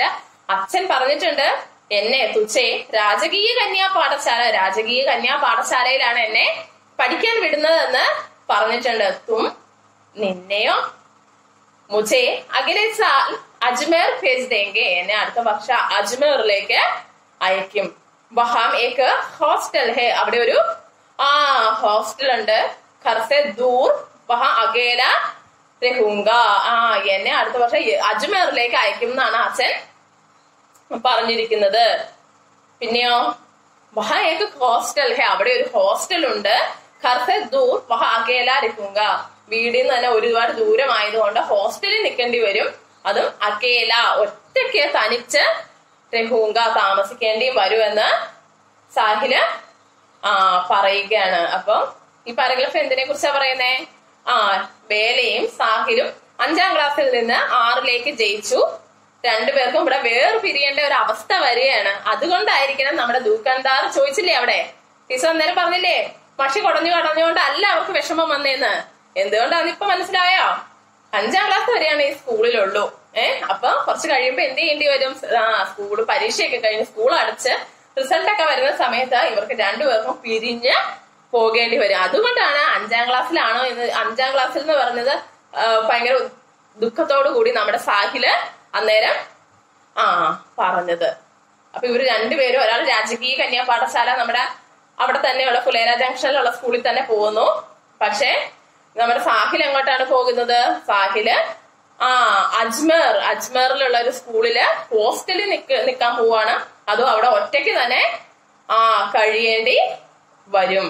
അച്ഛൻ പറഞ്ഞിട്ടുണ്ട് എന്നെ തുച്ചേ രാജകീയ കന്യാ പാഠശാല രാജകീയ കന്യാ പാഠശാലയിലാണ് എന്നെ പഠിക്കാൻ വിടുന്നതെന്ന് പറഞ്ഞിട്ടുണ്ട് തും നിന്നെയോ മുझे അഗലെ സാൽ അജ്മേർ ഭേജ് ദേങ്കെ എന്നെ അടുത്ത വർഷ അജ്മേറിലേക്ക് അയക്കും വഹാം ഏക്ക് ഹോസ്റ്റൽ ഹേ അവിടെ ഒരു ആ ഹോസ്റ്റൽ ഉണ്ട് ഖർസെ ദൂർ വഹാ അകേല രഹൂങ്ക ആ എന്നെ അടുത്ത വർഷം അജ്മേറിലേക്ക് അയക്കും എന്നാണ് അച്ഛൻ പറഞ്ഞിരിക്കുന്നത് പിന്നെയോ വഹാ ഏക്ക് ഹോസ്റ്റൽ ഹേ അവിടെ ഒരു ഹോസ്റ്റൽ ഉണ്ട് ഖർസെ ദൂർ വഹാ അകേല രഹൂങ്ക വീടിൽ നിന്ന് തന്നെ ഒരുപാട് ദൂരമായതുകൊണ്ട് ഹോസ്റ്റലിൽ നിൽക്കേണ്ടി വരും അതും അകേല ഒറ്റയ്ക്ക് തനിച്ച് രഹൂങ്ക താമസിക്കേണ്ടിയും വരുമെന്ന് സാഹില് ആ പറയുകയാണ് അപ്പൊ ഈ പാരഗ്രാഫ് എന്തിനെ കുറിച്ചാ പറയുന്നേ ആ ബേലയും സാഹിലും അഞ്ചാം ക്ലാസ്സിൽ നിന്ന് ആറിലേക്ക് ജയിച്ചു രണ്ടുപേർക്കും ഇവിടെ വേർ പിരിയേണ്ട ഒരു അവസ്ഥ വരികയാണ് അതുകൊണ്ടായിരിക്കണം നമ്മുടെ ദൂക്കന്താർ ചോദിച്ചില്ലേ അവിടെ ടീച്ചർ അന്നേരം പറഞ്ഞില്ലേ പക്ഷി കുടഞ്ഞു കടഞ്ഞുകൊണ്ട് അല്ല അവർക്ക് വിഷമം വന്നേന്ന് എന്തുകൊണ്ടാന്ന് ഇപ്പൊ മനസ്സിലായോ അഞ്ചാം ക്ലാസ് വരെയാണ് ഈ സ്കൂളിലുള്ളൂ ഏഹ് അപ്പൊ കുറച്ച് കഴിയുമ്പോ എന്ത് ചെയ്യേണ്ടി വരും ആ സ്കൂള് പരീക്ഷയൊക്കെ കഴിഞ്ഞ് സ്കൂൾ അടച്ച് റിസൾട്ട് ഒക്കെ വരുന്ന സമയത്ത് ഇവർക്ക് രണ്ടുപേർക്കും പിരിഞ്ഞ് പോകേണ്ടി വരും അതുകൊണ്ടാണ് അഞ്ചാം ക്ലാസ്സിലാണോ എന്ന് അഞ്ചാം ക്ലാസ്സിൽ എന്ന് പറഞ്ഞത് ആ, ഭയങ്കര ദുഃഖത്തോടു കൂടി നമ്മുടെ സാഹില് അന്നേരം ആ പറഞ്ഞത് അപ്പൊ ഇവര് രണ്ടുപേരും ഒരാൾ രാജകീയ കന്യാ പാഠശാല നമ്മുടെ അവിടെ തന്നെയുള്ള ഫുലേര ജംഗ്ഷനിലുള്ള സ്കൂളിൽ തന്നെ പോകുന്നു പക്ഷേ നമ്മുടെ സാഹിൽ എങ്ങോട്ടാണ് പോകുന്നത് സാഹില് ആ അജ്മേർ അജ്മേറിലുള്ള ഒരു സ്കൂളില് ഹോസ്റ്റലിൽ നിക്ക് നിക്കാൻ പോവാണ് അതും അവിടെ ഒറ്റയ്ക്ക് തന്നെ ആ കഴിയേണ്ടി വരും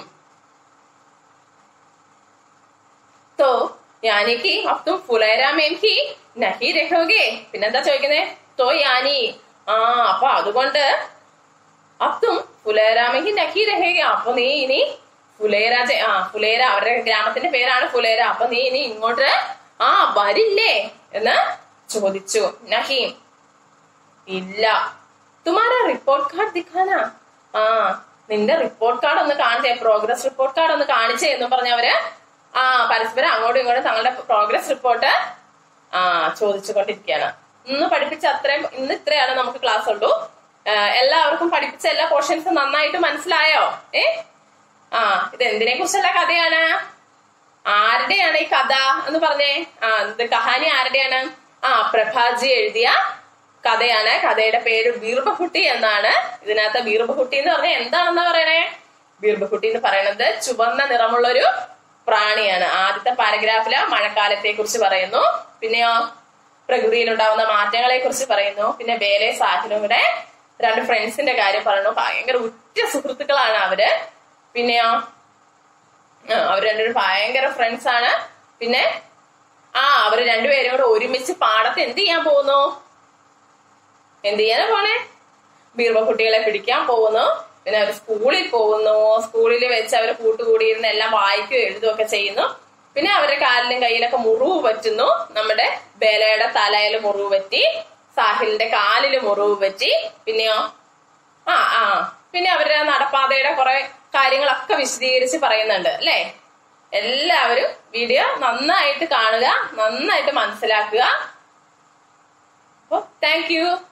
तो यानी कि अब तुम फुलेरा में ही नहीं रहोगे പിന്നെന്താ ചോദിക്കുന്നേ തോ യാനി ആ അപ്പൊ അതുകൊണ്ട് അത്തും ഫുലേരാമഹി നഹി രഹേഗ അപ്പൊ നീ ഇനി ഫുലേര ജെ- ആ ഫുലേര അവരുടെ ഗ്രാമത്തിന്റെ പേരാണ് ഫുലേര അപ്പൊ നീ ഇനി ഇങ്ങോട്ട് ആ വരില്ലേ എന്ന് ചോദിച്ചു നഹീം ഇല്ല തുമാര റിപ്പോർട്ട് കാർഡ് ദിഖാനാ ആ നിന്റെ റിപ്പോർട്ട് കാർഡ് ഒന്ന് കാണിച്ചേ പ്രോഗ്രസ് റിപ്പോർട്ട് കാർഡ് ഒന്ന് കാണിച്ചേ എന്നും പറഞ്ഞവര് ആ പരസ്പരം അങ്ങോട്ടും ഇങ്ങോട്ടും തങ്ങളുടെ പ്രോഗ്രസ് റിപ്പോർട്ട് ആ ചോദിച്ചുകൊണ്ടിരിക്കുകയാണ് ഇന്ന് പഠിപ്പിച്ച അത്രയും ഇന്ന് ഇത്രയാണ് നമുക്ക് ക്ലാസ് ഉള്ളൂ ആ, എല്ലാവർക്കും പഠിപ്പിച്ച എല്ലാ പോർഷൻസ് നന്നായിട്ട് മനസ്സിലായോ ഏ ആ ഇത് എന്തിനെ കുറിച്ചുള്ള കഥയാണ് ആരുടെയാണ് ഈ കഥ എന്ന് പറഞ്ഞേ ആ ഇത് കഹാനി ആരുടെയാണ് ആ പ്രഭാജി എഴുതിയ കഥയാണ് കഥയുടെ പേര് ബീർബഹുട്ടി എന്നാണ് ഇതിനകത്ത് ബീർബഹുട്ടി എന്ന് പറഞ്ഞാൽ എന്താണെന്നാ പറയണേ ബീർബഹുട്ടി എന്ന് പറയുന്നത് ചുവന്ന നിറമുള്ള ഒരു പ്രാണിയാണ് ആദ്യത്തെ പാരഗ്രാഫില് മഴക്കാലത്തെ കുറിച്ച് പറയുന്നു പിന്നെയോ പ്രകൃതിയിൽ ഉണ്ടാവുന്ന മാറ്റങ്ങളെ കുറിച്ച് പറയുന്നു പിന്നെ ബേലെ സാഹിലും കൂടെ രണ്ട് ഫ്രണ്ട്സിന്റെ കാര്യം പറയുന്നു ഭയങ്കര ഉറ്റ സുഹൃത്തുക്കളാണ് അവര് പിന്നെയോ ആ, അവര് രണ്ടുപേരും ഭയങ്കര ഫ്രണ്ട്സ് ആണ് പിന്നെ ആ അവര് രണ്ടുപേരും കൂടെ ഒരുമിച്ച് പാടത്ത് എന്ത് ചെയ്യാൻ പോകുന്നു എന്ത് ചെയ്യാനാ പോണേ ബീർബ കുട്ടികളെ പിടിക്കാൻ പോകുന്നു പിന്നെ അവർ സ്കൂളിൽ പോകുന്നു സ്കൂളിൽ വെച്ച് അവർ കൂട്ടുകൂടിയിരുന്ന് എല്ലാം വായിക്കുകയും എഴുതുകയൊക്കെ ചെയ്യുന്നു പിന്നെ അവരുടെ കാലിലും കയ്യിലൊക്കെ മുറിവ് പറ്റുന്നു നമ്മുടെ ബേലയുടെ തലയിൽ മുറിവ് പറ്റി സാഹിലിന്റെ കാലില് മുറിവ് പറ്റി പിന്നെയോ ആ ആ പിന്നെ അവരുടെ നടപ്പാതയുടെ കുറെ കാര്യങ്ങളൊക്കെ വിശദീകരിച്ച് പറയുന്നുണ്ട് അല്ലേ എല്ലാവരും വീഡിയോ നന്നായിട്ട് കാണുക നന്നായിട്ട് മനസ്സിലാക്കുക അപ്പൊ താങ്ക് യു